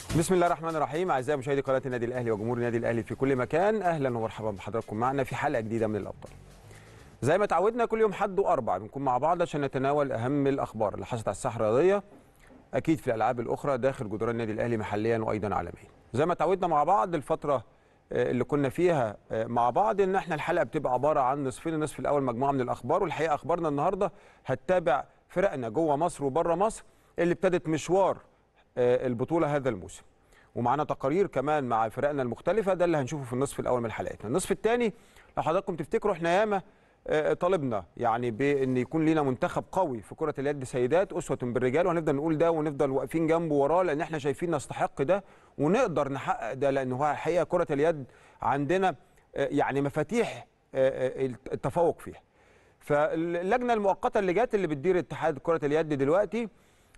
بسم الله الرحمن الرحيم اعزائي مشاهدي قناه النادي الاهلي وجمهور النادي الاهلي في كل مكان اهلا ومرحبا بحضراتكم معنا في حلقه جديده من الابطال زي ما تعودنا كل يوم حد واربع بنكون مع بعض عشان نتناول اهم الاخبار اللي حصلت على الساحه الرياضيه اكيد في الالعاب الاخرى داخل جدران النادي الاهلي محليا وايضا عالميا زي ما تعودنا مع بعض الفتره اللي كنا فيها مع بعض ان احنا الحلقه بتبقى عباره عن نصفين النصف الاول مجموعه من الاخبار والحقيقه اخبارنا النهارده هتتابع فرقنا جوه مصر وبره مصر اللي ابتدت مشوار البطوله هذا الموسم ومعانا تقارير كمان مع فرقنا المختلفه ده اللي هنشوفه في النصف الاول من حلقتنا النصف الثاني لو حضراتكم تفتكروا احنا ياما طالبنا يعني بان يكون لينا منتخب قوي في كره اليد سيدات اسوه بالرجال وهنفضل نقول ده ونفضل واقفين جنبه وراه لان احنا شايفين نستحق ده ونقدر نحقق ده لان هو الحقيقه كره اليد عندنا يعني مفاتيح التفوق فيها فاللجنه المؤقته اللي جت اللي بتدير اتحاد كره اليد دلوقتي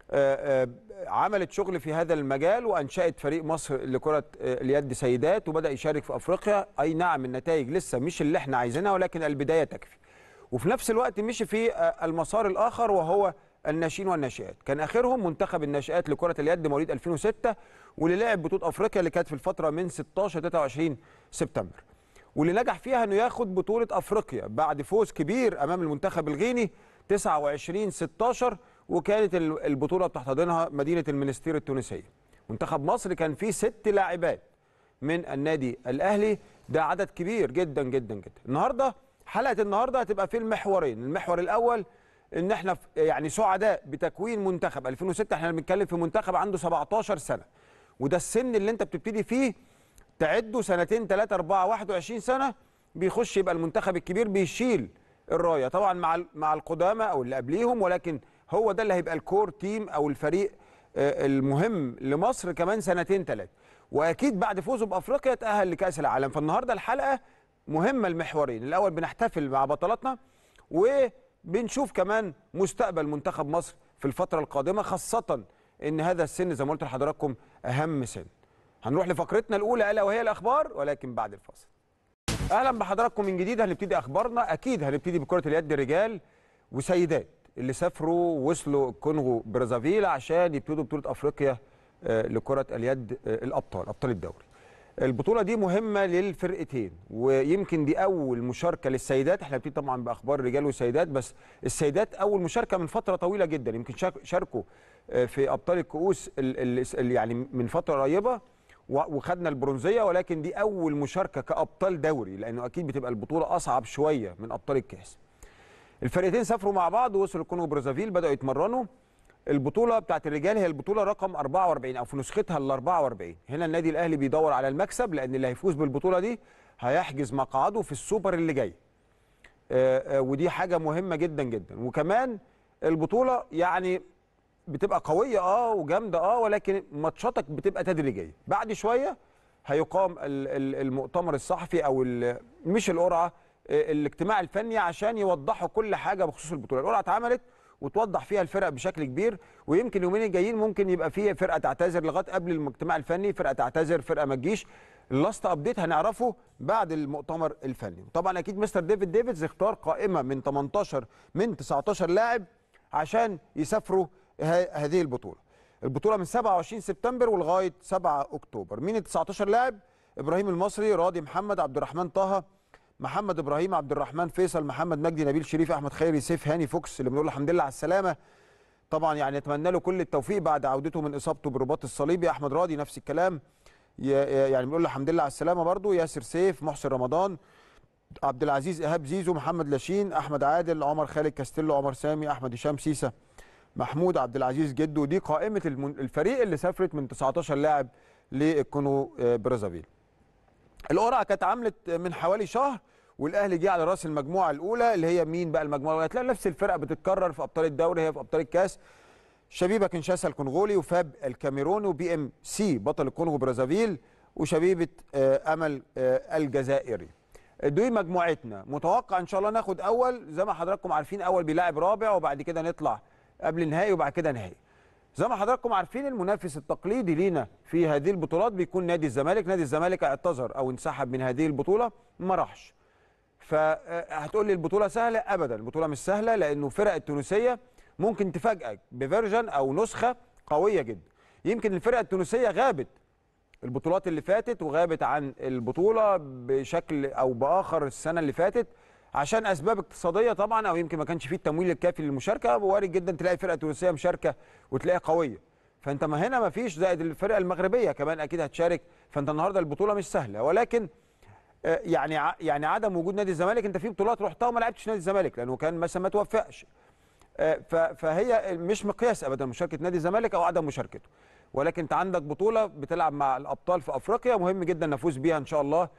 عملت شغل في هذا المجال وانشات فريق مصر لكره اليد سيدات وبدا يشارك في افريقيا اي نعم النتائج لسه مش اللي احنا عايزينها ولكن البدايه تكفي وفي نفس الوقت مشي في المسار الاخر وهو الناشئين والناشئات كان اخرهم منتخب الناشئات لكره اليد مواليد 2006 واللي لعب بطوله افريقيا اللي كانت في الفتره من 16 23 سبتمبر واللي نجح فيها انه ياخد بطوله افريقيا بعد فوز كبير امام المنتخب الغيني 29 16 وكانت البطوله بتحتضنها مدينه المنستير التونسيه منتخب مصر كان فيه ست لاعبات من النادي الاهلي ده عدد كبير جدا جدا جدا النهارده حلقه النهارده هتبقى في المحورين المحور الاول ان احنا يعني سعداء بتكوين منتخب 2006 احنا بنتكلم في منتخب عنده 17 سنه وده السن اللي انت بتبتدي فيه تعده سنتين ثلاثه اربعه 21 سنه بيخش يبقى المنتخب الكبير بيشيل الرايه طبعا مع مع القدامى او اللي قبليهم ولكن هو ده اللي هيبقى الكور تيم او الفريق المهم لمصر كمان سنتين ثلاثه واكيد بعد فوزه بافريقيا يتاهل لكاس العالم فالنهارده الحلقه مهمه المحورين الاول بنحتفل مع بطلاتنا وبنشوف كمان مستقبل منتخب مصر في الفتره القادمه خاصه ان هذا السن زي ما قلت لحضراتكم اهم سن هنروح لفقرتنا الاولى الا وهي الاخبار ولكن بعد الفاصل اهلا بحضراتكم من جديد هنبتدي اخبارنا اكيد هنبتدي بكره اليد رجال وسيدات اللي سافروا وصلوا كونغو برازافيل عشان يبتدوا بطوله افريقيا لكره اليد الابطال ابطال الدوري البطوله دي مهمه للفرقتين ويمكن دي اول مشاركه للسيدات احنا بنبتدي طبعا باخبار الرجال والسيدات بس السيدات اول مشاركه من فتره طويله جدا يمكن شاركوا في ابطال الكؤوس يعني من فتره قريبه وخدنا البرونزيه ولكن دي اول مشاركه كابطال دوري لانه اكيد بتبقى البطوله اصعب شويه من ابطال الكاس الفرقتين سافروا مع بعض ووصلوا كونغو برازافيل بداوا يتمرنوا البطوله بتاعت الرجال هي البطوله رقم 44 او في نسختها ال 44 هنا النادي الاهلي بيدور على المكسب لان اللي هيفوز بالبطوله دي هيحجز مقعده في السوبر اللي جاي آآ آآ ودي حاجه مهمه جدا جدا وكمان البطوله يعني بتبقى قويه اه وجامده اه ولكن ماتشاتك بتبقى تدريجيه بعد شويه هيقام المؤتمر الصحفي او مش القرعه الاجتماع الفني عشان يوضحوا كل حاجه بخصوص البطوله القرعه اتعملت وتوضح فيها الفرق بشكل كبير ويمكن اليومين الجايين ممكن يبقى فيه فرقه تعتذر لغايه قبل الاجتماع الفني فرقه تعتذر فرقه ما تجيش اللاست ابديت هنعرفه بعد المؤتمر الفني طبعا اكيد مستر ديفيد ديفيدز اختار قائمه من 18 من 19 لاعب عشان يسافروا هذه البطوله البطوله من 27 سبتمبر ولغايه 7 اكتوبر مين ال 19 لاعب ابراهيم المصري راضي محمد عبد الرحمن طه محمد ابراهيم عبد الرحمن فيصل محمد مجدي نبيل شريف احمد خيري سيف هاني فوكس اللي بنقول له الحمد لله على السلامه طبعا يعني نتمنى له كل التوفيق بعد عودته من اصابته بالرباط الصليبي احمد راضي نفس الكلام يعني بنقول له الحمد لله على السلامه برضه ياسر سيف محسن رمضان عبد العزيز ايهاب زيزو محمد لاشين احمد عادل عمر خالد كاستيلو عمر سامي احمد هشام سيسه محمود عبد العزيز جدو دي قائمه الفريق اللي سافرت من 19 لاعب للكونغو برازافيل القرعه كانت عملت من حوالي شهر والاهلي جه على راس المجموعه الاولى اللي هي مين بقى المجموعه الاولى هتلاقي نفس الفرقه بتتكرر في ابطال الدوري هي في ابطال الكاس شبيبه كنشاسا الكونغولي وفاب الكاميروني وبي ام سي بطل الكونغو برازافيل وشبيبه امل الجزائري دي مجموعتنا متوقع ان شاء الله ناخد اول زي ما حضراتكم عارفين اول بيلاعب رابع وبعد كده نطلع قبل النهائي وبعد كده نهائي زي ما حضراتكم عارفين المنافس التقليدي لينا في هذه البطولات بيكون نادي الزمالك نادي الزمالك اعتذر او انسحب من هذه البطوله ما راحش فهتقول لي البطوله سهله ابدا البطوله مش سهله لانه فرق التونسيه ممكن تفاجئك بفيرجن او نسخه قويه جدا يمكن الفرقه التونسيه غابت البطولات اللي فاتت وغابت عن البطوله بشكل او باخر السنه اللي فاتت عشان اسباب اقتصاديه طبعا او يمكن ما كانش فيه التمويل الكافي للمشاركه وارد جدا تلاقي فرقه تونسيه مشاركه وتلاقيها قويه فانت ما هنا ما فيش زائد الفرقه المغربيه كمان اكيد هتشارك فانت النهارده البطوله مش سهله ولكن آه، يعني ع- يعني عدم وجود نادي الزمالك انت في بطولات رحتها وما لعبتش نادي الزمالك لانه كان مثلا ما توفقش آه، ف- فهي مش مقياس ابدا مشاركه نادي الزمالك او عدم مشاركته ولكن انت عندك بطوله بتلعب مع الابطال في افريقيا مهم جدا نفوز بيها ان شاء الله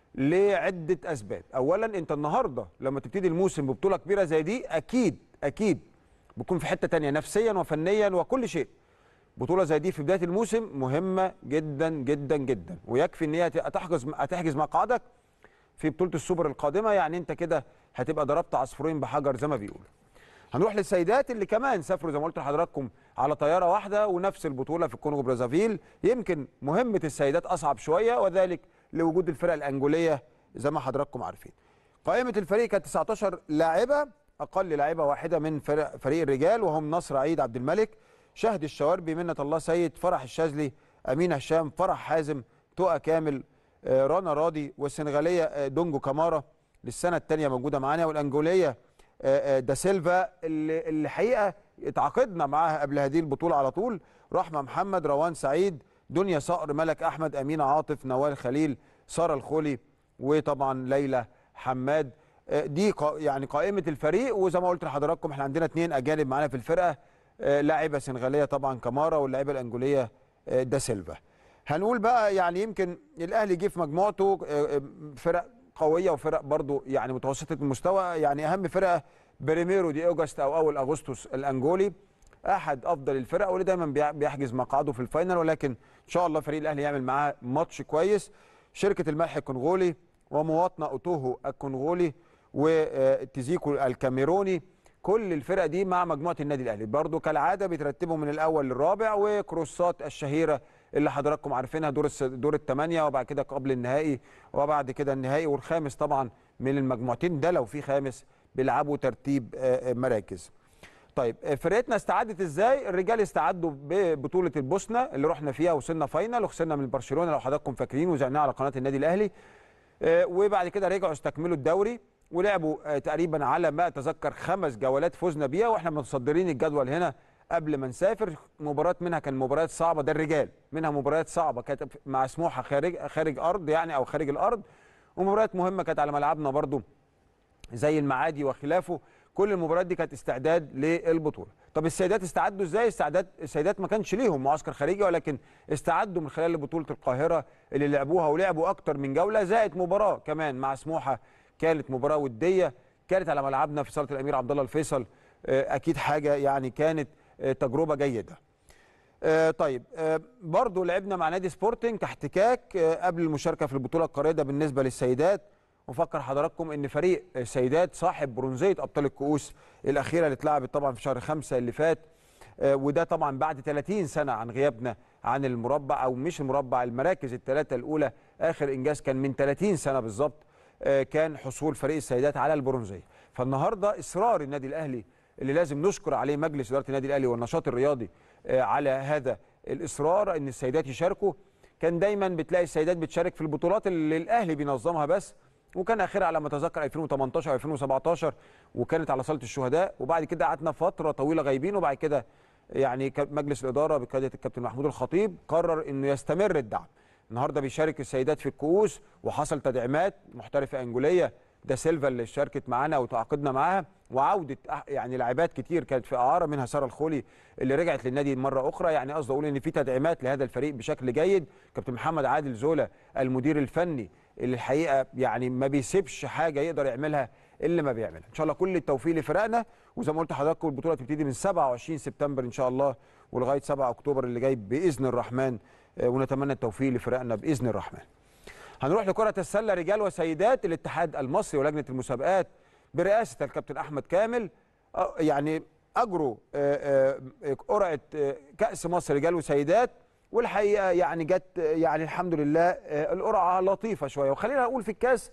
لعده اسباب اولا انت النهارده لما تبتدي الموسم ببطوله كبيره زي دي اكيد اكيد بتكون في حته تانية نفسيا وفنيا وكل شيء بطوله زي دي في بدايه الموسم مهمه جدا جدا جدا ويكفي ان هي تحجز هتحجز مقعدك في بطوله السوبر القادمه يعني انت كده هتبقى ضربت عصفورين بحجر زي ما بيقولوا هنروح للسيدات اللي كمان سافروا زي ما قلت لحضراتكم على طياره واحده ونفس البطوله في الكونغو برازافيل يمكن مهمه السيدات اصعب شويه وذلك لوجود الفرق الانجوليه زي ما حضراتكم عارفين قائمه الفريق كانت 19 لاعبه اقل لاعبه واحده من فرق فريق الرجال وهم نصر عيد عبد الملك شهد الشواربي منة الله سيد فرح الشاذلي امين هشام فرح حازم تقى كامل آه، رنا راضي والسنغاليه آه، دونجو كامارا للسنه الثانيه موجوده معانا والانجوليه آه، آه، دا سيلفا اللي اللي الحقيقه اتعاقدنا معاها قبل هذه البطوله على طول رحمه محمد روان سعيد دنيا صقر ملك احمد امين عاطف نوال خليل ساره الخولي وطبعا ليلى حماد آه، دي قا- يعني قائمه الفريق وزي ما قلت لحضراتكم احنا عندنا اثنين اجانب معانا في الفرقه آه، لاعبه سنغاليه طبعا كمارا واللاعبه الانجوليه آه، دا سيلفا هنقول بقى يعني يمكن الاهلي جه في مجموعته آه، آه، فرق قويه وفرق برضو يعني متوسطه المستوى يعني اهم فرقه بريميرو دي اوجست او اول اغسطس الانجولي احد افضل الفرق واللي دايما بيع- بيحجز مقعده في الفاينل ولكن ان شاء الله فريق الاهلي يعمل معاه ماتش كويس شركه الملح الكونغولي ومواطنه اوتوهو الكونغولي وتيزيكو الكاميروني كل الفرق دي مع مجموعه النادي الاهلي برضو كالعاده بيترتبوا من الاول للرابع وكروسات الشهيره اللي حضراتكم عارفينها دور الس- دور الثمانيه وبعد كده قبل النهائي وبعد كده النهائي والخامس طبعا من المجموعتين ده لو في خامس بيلعبوا ترتيب آه، آه، مراكز طيب آه، فرقتنا استعدت ازاي الرجال استعدوا ببطوله البوسنه اللي رحنا فيها وصلنا فاينل وخسرنا من برشلونه لو حضراتكم فاكرين وزعناها على قناه النادي الاهلي آه، وبعد كده رجعوا استكملوا الدوري ولعبوا آه، تقريبا على ما اتذكر خمس جولات فزنا بيها واحنا متصدرين الجدول هنا قبل ما نسافر مباراه منها كان مباريات صعبه ده الرجال منها مباريات صعبه كانت مع سموحه خارج خارج ارض يعني او خارج الارض ومباريات مهمه كانت على ملعبنا برضو زي المعادي وخلافه كل المباريات دي كانت استعداد للبطوله طب السيدات استعدوا ازاي استعداد السيدات ما كانش ليهم معسكر خارجي ولكن استعدوا من خلال بطوله القاهره اللي لعبوها ولعبوا اكتر من جوله زائد مباراه كمان مع سموحه كانت مباراه وديه كانت على ملعبنا في صاله الامير عبد الله الفيصل آه، اكيد حاجه يعني كانت آه، تجربه جيده آه، طيب آه، برضو لعبنا مع نادي سبورتنج كاحتكاك آه، قبل المشاركه في البطوله القاريه ده بالنسبه للسيدات وفكر حضراتكم ان فريق السيدات صاحب برونزيه ابطال الكؤوس الاخيره اللي اتلعبت طبعا في شهر خمسة اللي فات آه، وده طبعا بعد 30 سنه عن غيابنا عن المربع او مش المربع المراكز الثلاثه الاولى اخر انجاز كان من 30 سنه بالظبط آه، كان حصول فريق السيدات على البرونزيه فالنهارده اصرار النادي الاهلي اللي لازم نشكر عليه مجلس اداره النادي الاهلي والنشاط الرياضي آه، على هذا الاصرار ان السيدات يشاركوا كان دايما بتلاقي السيدات بتشارك في البطولات اللي الاهلي بينظمها بس وكان اخرها على ما اتذكر 2018 او 2017 وكانت على صاله الشهداء وبعد كده قعدنا فتره طويله غايبين وبعد كده يعني ك- مجلس الاداره بقياده الكابتن محمود الخطيب قرر انه يستمر الدعم النهارده بيشارك السيدات في الكؤوس وحصل تدعيمات محترفه انجوليه ده سيلفا اللي شاركت معانا وتعاقدنا معاها وعوده أح- يعني لاعبات كتير كانت في اعاره منها ساره الخولي اللي رجعت للنادي مره اخرى يعني قصدي اقول ان في تدعيمات لهذا الفريق بشكل جيد كابتن محمد عادل زولا المدير الفني اللي الحقيقه يعني ما بيسيبش حاجه يقدر يعملها الا ما بيعملها ان شاء الله كل التوفيق لفرقنا وزي ما قلت لحضراتكم البطوله تبتدي من 27 سبتمبر ان شاء الله ولغايه 7 اكتوبر اللي جاي باذن الرحمن آه، ونتمنى التوفيق لفرقنا باذن الرحمن هنروح لكرة السلة رجال وسيدات الاتحاد المصري ولجنة المسابقات برئاسة الكابتن أحمد كامل آه، يعني أجروا آه، آه، قرعة آه، كأس مصر رجال وسيدات والحقيقة يعني جت آه، يعني الحمد لله آه، القرعة لطيفة شوية وخلينا نقول في الكاس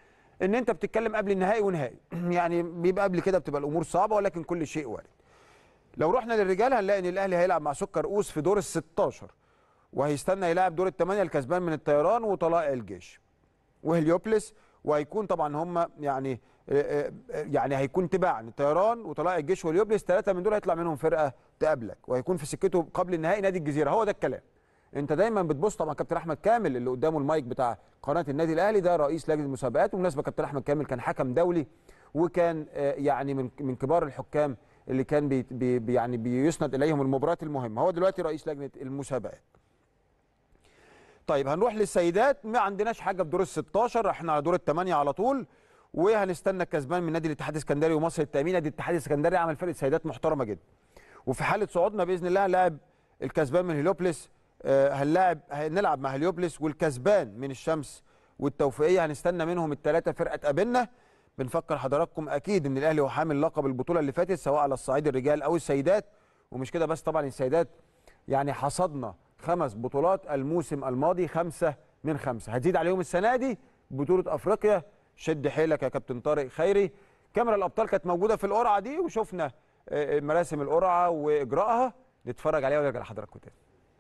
ان انت بتتكلم قبل النهائي ونهائي يعني بيبقى قبل كده بتبقى الامور صعبه ولكن كل شيء وارد لو رحنا للرجال هنلاقي ان الاهلي هيلعب مع سكر اوس في دور ال 16 وهيستنى يلعب دور الثمانيه الكسبان من الطيران وطلائع الجيش وهليوبلس وهيكون طبعا هم يعني آه، آه، يعني هيكون تباعا الطيران وطلائع الجيش وهليوبلس ثلاثه من دول هيطلع منهم فرقه تقابلك وهيكون في سكته قبل النهائي نادي الجزيره هو ده الكلام انت دايما بتبص طبعا كابتن احمد كامل اللي قدامه المايك بتاع قناه النادي الاهلي ده رئيس لجنه المسابقات وبالمناسبه كابتن احمد كامل كان حكم دولي وكان آه، يعني من من كبار الحكام اللي كان بي بي يعني بيسند اليهم المباريات المهمه هو دلوقتي رئيس لجنه المسابقات طيب هنروح للسيدات ما عندناش حاجه في دور ال 16 احنا على دور الثمانيه على طول وهنستنى الكسبان من نادي الاتحاد السكندري ومصر التامين نادي الاتحاد السكندري عمل فرقه سيدات محترمه جدا وفي حاله صعودنا باذن الله هنلاعب الكسبان من هليوبلس آه، هنلاعب هنلعب مع هليوبلس والكسبان من الشمس والتوفيقيه هنستنى منهم الثلاثه فرقه تقابلنا بنفكر حضراتكم اكيد ان الاهلي هو حامل لقب البطوله اللي فاتت سواء على الصعيد الرجال او السيدات ومش كده بس طبعا السيدات يعني حصدنا خمس بطولات الموسم الماضي خمسه من خمسه هتزيد عليهم السنه دي بطوله افريقيا شد حيلك يا كابتن طارق خيري كاميرا الابطال كانت موجوده في القرعه دي وشفنا آه، مراسم القرعه واجراءها نتفرج عليها ونرجع لحضراتكم تاني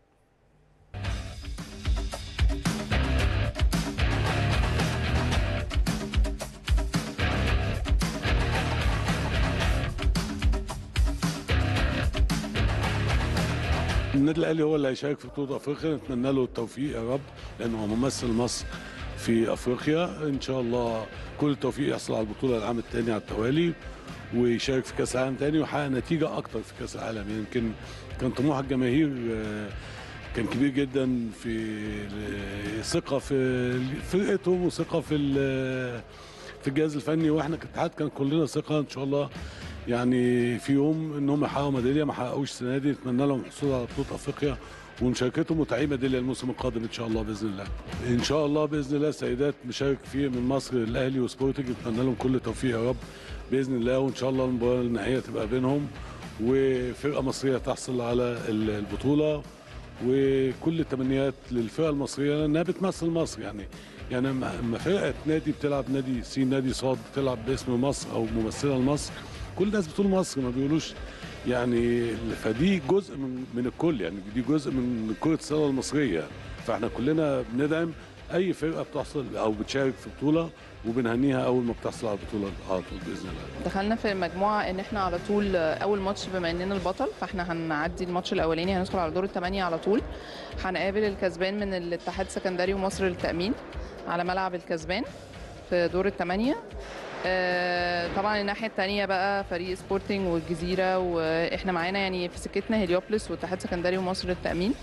النادي الاهلي هو اللي هيشارك في بطوله افريقيا نتمنى له التوفيق يا رب لانه هو ممثل مصر في افريقيا ان شاء الله كل التوفيق يحصل على البطوله العام الثاني على التوالي ويشارك في كاس العالم تاني ويحقق نتيجه اكتر في كاس العالم يمكن كان طموح الجماهير آه، كان كبير جدا في ثقه في فرقتهم وثقه في ال- في الجهاز الفني واحنا كاتحاد كان كلنا ثقه ان شاء الله يعني في يوم ان هم يحققوا ميداليه ما حققوش السنه دي نتمنى لهم الحصول على بطوله افريقيا ومشاركتهم وتعيين ميداليه الموسم القادم ان شاء الله باذن الله. ان شاء الله باذن الله السيدات مشارك فيه من مصر الاهلي وسبورتنج نتمنى لهم كل التوفيق يا رب باذن الله وان شاء الله المباراه النهائيه تبقى بينهم وفرقه مصريه تحصل على ال- البطوله وكل التمنيات للفرقه المصريه لانها بتمثل مصر يعني يعني لما لما فرقه نادي بتلعب نادي سين نادي صاد بتلعب باسم مصر او ممثله لمصر كل الناس بتقول مصر ما بيقولوش يعني فدي جزء من من الكل يعني دي جزء من كره السله المصريه فاحنا كلنا بندعم اي فرقه بتحصل او بتشارك في بطوله وبنهنيها اول ما بتحصل على البطوله على طول باذن الله دخلنا في المجموعه ان احنا على طول اول ماتش بما اننا البطل فاحنا هنعدي الماتش الاولاني هندخل على دور الثمانيه على طول هنقابل الكسبان من الاتحاد السكندري ومصر للتامين على ملعب الكسبان في دور الثمانيه آه، طبعا الناحيه الثانيه بقى فريق سبورتنج والجزيره واحنا معانا يعني في سكتنا هليوبلس واتحاد سكندري ومصر للتامين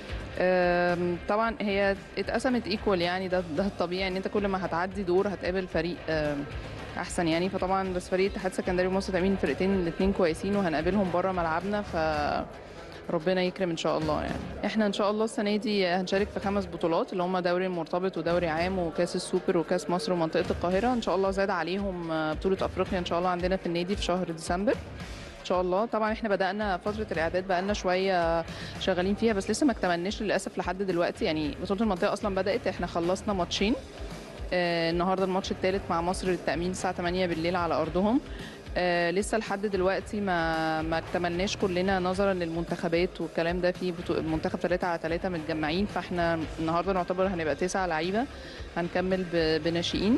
آم، طبعا هي اتقسمت ايكوال يعني ده ده الطبيعي ان انت كل ما هتعدي دور هتقابل فريق آم، احسن يعني فطبعا بس فريق اتحاد سكندري ومصر تامين الفرقتين الاثنين كويسين وهنقابلهم بره ملعبنا ف ربنا يكرم ان شاء الله يعني احنا ان شاء الله السنه دي هنشارك في خمس بطولات اللي هم دوري المرتبط ودوري عام وكاس السوبر وكاس مصر ومنطقه القاهره ان شاء الله زاد عليهم آه، بطوله افريقيا ان شاء الله عندنا في النادي في شهر ديسمبر ان شاء الله طبعا احنا بدانا فتره الاعداد بقالنا شويه شغالين فيها بس لسه ما اكتملناش للاسف لحد دلوقتي يعني بطوله المنطقه اصلا بدات احنا خلصنا ماتشين آه، النهارده الماتش الثالث مع مصر للتامين الساعه 8 بالليل على ارضهم آه لسه لحد دلوقتي ما ما اكتملناش كلنا نظرا للمنتخبات والكلام ده في بطو... منتخب 3 على 3 متجمعين فاحنا النهارده نعتبر هنبقى تسعة لعيبه هنكمل ب... بناشئين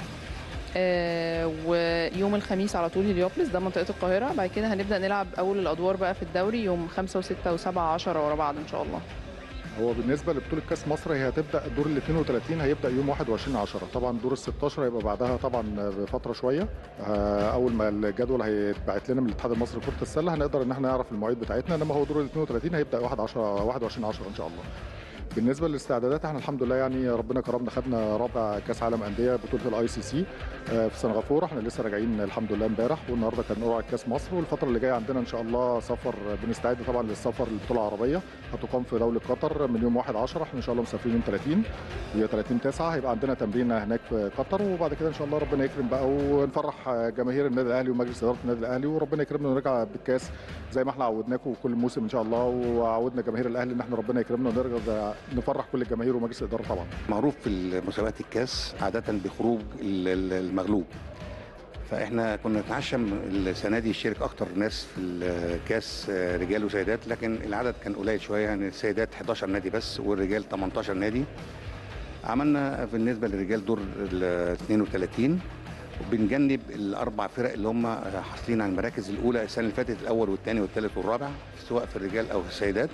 آه ويوم الخميس على طول هليوبلس ده منطقه القاهره بعد كده هنبدا نلعب اول الادوار بقى في الدوري يوم 5 و6 و7 10 ورا بعض ان شاء الله هو بالنسبه لبطوله كاس مصر هي هتبدا الدور ال 32 هيبدا يوم 21 10 طبعا دور ال 16 هيبقى بعدها طبعا بفتره شويه آه، اول ما الجدول هيتبعت لنا من الاتحاد المصري لكره السله هنقدر ان احنا نعرف المواعيد بتاعتنا انما هو دور ال 32 هيبدا 1 10 21 10 ان شاء الله بالنسبه للاستعدادات احنا الحمد لله يعني ربنا كرمنا خدنا رابع كاس عالم انديه بطوله الاي سي سي في سنغافوره احنا لسه راجعين الحمد لله امبارح والنهارده كان قرعه كاس مصر والفتره اللي جايه عندنا ان شاء الله سفر بنستعد طبعا للسفر للبطوله العربيه هتقام في دوله قطر من يوم 1 10 احنا ان شاء الله مسافرين يوم 30 هي 30 9 هيبقى عندنا تمرين هناك في قطر وبعد كده ان شاء الله ربنا يكرم بقى ونفرح جماهير النادي الاهلي ومجلس اداره النادي الاهلي وربنا يكرمنا ونرجع بالكاس زي ما احنا عودناكم كل موسم ان شاء الله وعودنا جماهير الاهلي ان احنا ربنا يكرمنا ونرجع نفرح كل الجماهير ومجلس الاداره طبعا معروف في مسابقات الكاس عادة بخروج ال- ال- المغلوب فاحنا كنا نتعشم السنه دي يشارك اكتر ناس في الكاس رجال وسيدات لكن العدد كان قليل شويه يعني السيدات 11 نادي بس والرجال 18 نادي عملنا بالنسبه للرجال دور ال 32 وبنجنب الاربع فرق اللي هم حاصلين على المراكز الاولى السنه اللي فاتت الاول والثاني والثالث والرابع سواء في الرجال او في السيدات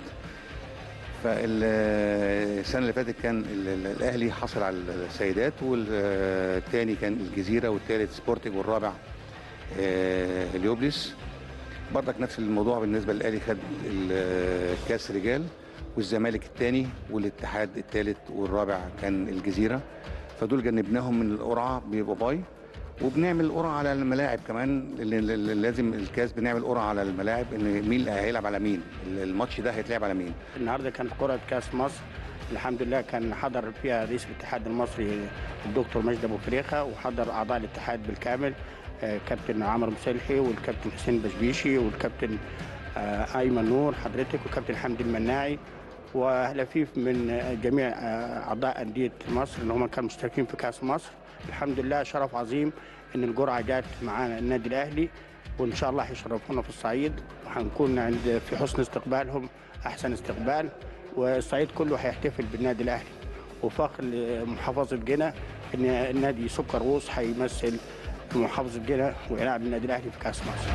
فالسنه اللي فاتت كان ال- ال- الاهلي حصل على السيدات والثاني كان الجزيره والثالث سبورتنج والرابع آه، اليوبلس برضك نفس الموضوع بالنسبه للاهلي خد الكاس رجال والزمالك الثاني والاتحاد الثالث والرابع كان الجزيره فدول جنبناهم من القرعه بيبقى باي وبنعمل قرعه على الملاعب كمان اللي- اللي لازم الكاس بنعمل قرعه على الملاعب ان مين اللي هيلعب على مين الماتش ده هيتلعب على مين النهارده كانت قرعه كاس مصر الحمد لله كان حضر فيها رئيس الاتحاد المصري الدكتور مجدي ابو فريخه وحضر اعضاء الاتحاد بالكامل آه، كابتن عمرو مسلحي والكابتن حسين بشبيشي والكابتن آه، ايمن نور حضرتك والكابتن حمدي المناعي ولفيف من آه، جميع آه، اعضاء انديه مصر اللي هم كانوا مشتركين في كاس مصر الحمد لله شرف عظيم ان الجرعه جات معانا النادي الاهلي وان شاء الله هيشرفونا في الصعيد وهنكون عند في حسن استقبالهم احسن استقبال والصعيد كله هيحتفل بالنادي الاهلي وفخر لمحافظه جنة ان النادي سكر ووس هيمثل محافظه جنة ويلعب النادي الاهلي في كاس مصر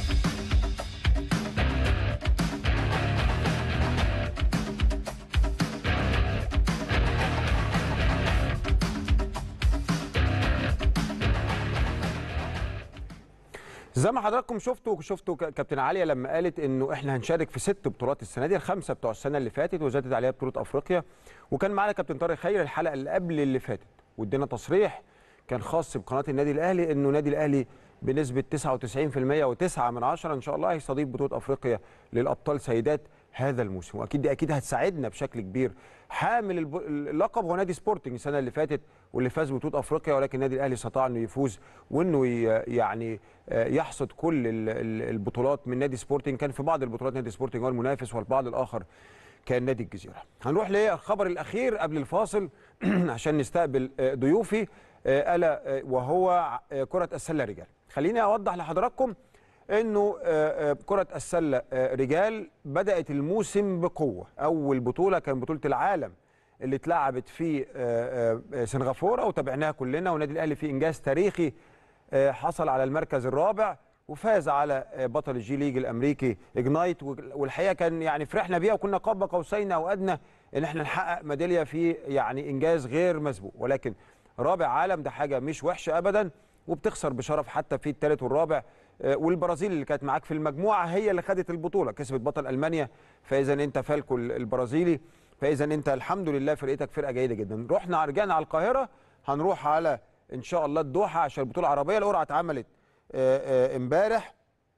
زي ما حضراتكم شفتوا شفتوا ك- كابتن عليا لما قالت انه احنا هنشارك في ست بطولات السنه دي الخمسه بتوع السنه اللي فاتت وزادت عليها بطوله افريقيا وكان معانا كابتن طارق خير الحلقه اللي قبل اللي فاتت وادينا تصريح كان خاص بقناه النادي الاهلي انه النادي الاهلي بنسبه 99% و9 من عشرة ان شاء الله هيستضيف بطوله افريقيا للابطال سيدات هذا الموسم واكيد دي اكيد هتساعدنا بشكل كبير حامل الب- اللقب هو نادي سبورتنج السنه اللي فاتت واللي فاز ببطوله افريقيا ولكن النادي الاهلي استطاع انه يفوز وانه ي- يعني آه، يحصد كل ال- ال- البطولات من نادي سبورتنج كان في بعض البطولات نادي سبورتنج هو المنافس والبعض الاخر كان نادي الجزيره هنروح للخبر الاخير قبل الفاصل عشان نستقبل آه، ضيوفي آه، الا آه، وهو آه، كره السله رجال خليني اوضح لحضراتكم انه آه، آه، كره السله آه، رجال بدات الموسم بقوه اول بطوله كان بطوله العالم اللي اتلعبت في آه، آه، سنغافوره وتابعناها كلنا والنادي الاهلي في انجاز تاريخي آه، حصل على المركز الرابع وفاز على آه، بطل الجي ليج الامريكي اجنايت والحقيقه كان يعني فرحنا بيها وكنا قاب قوسين او ادنى ان احنا نحقق ميداليه في يعني انجاز غير مسبوق ولكن رابع عالم ده حاجه مش وحشه ابدا وبتخسر بشرف حتى في الثالث والرابع آه، والبرازيل اللي كانت معاك في المجموعه هي اللي خدت البطوله كسبت بطل المانيا فاذا انت فالكو البرازيلي فاذا انت الحمد لله فرقتك فرقه جيده جدا رحنا رجعنا على القاهره هنروح على ان شاء الله الدوحه عشان البطوله العربيه القرعه اتعملت آه، آه، امبارح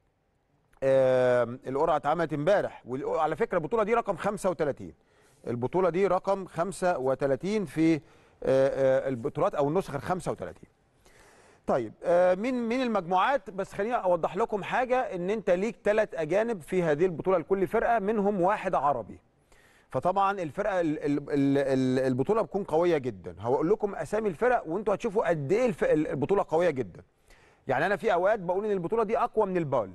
آه، القرعه اتعملت امبارح وعلى فكره البطوله دي رقم 35 البطوله دي رقم 35 في آه، آه، البطولات او النسخ ال 35 طيب آه، مين مين المجموعات بس خليني اوضح لكم حاجه ان انت ليك ثلاث اجانب في هذه البطوله لكل فرقه منهم واحد عربي فطبعا الفرقه ال- ال- ال- ال- البطوله بتكون قويه جدا هقول لكم اسامي الفرق وانتوا هتشوفوا قد ايه الف- البطوله قويه جدا يعني انا في اوقات بقول ان البطوله دي اقوى من البال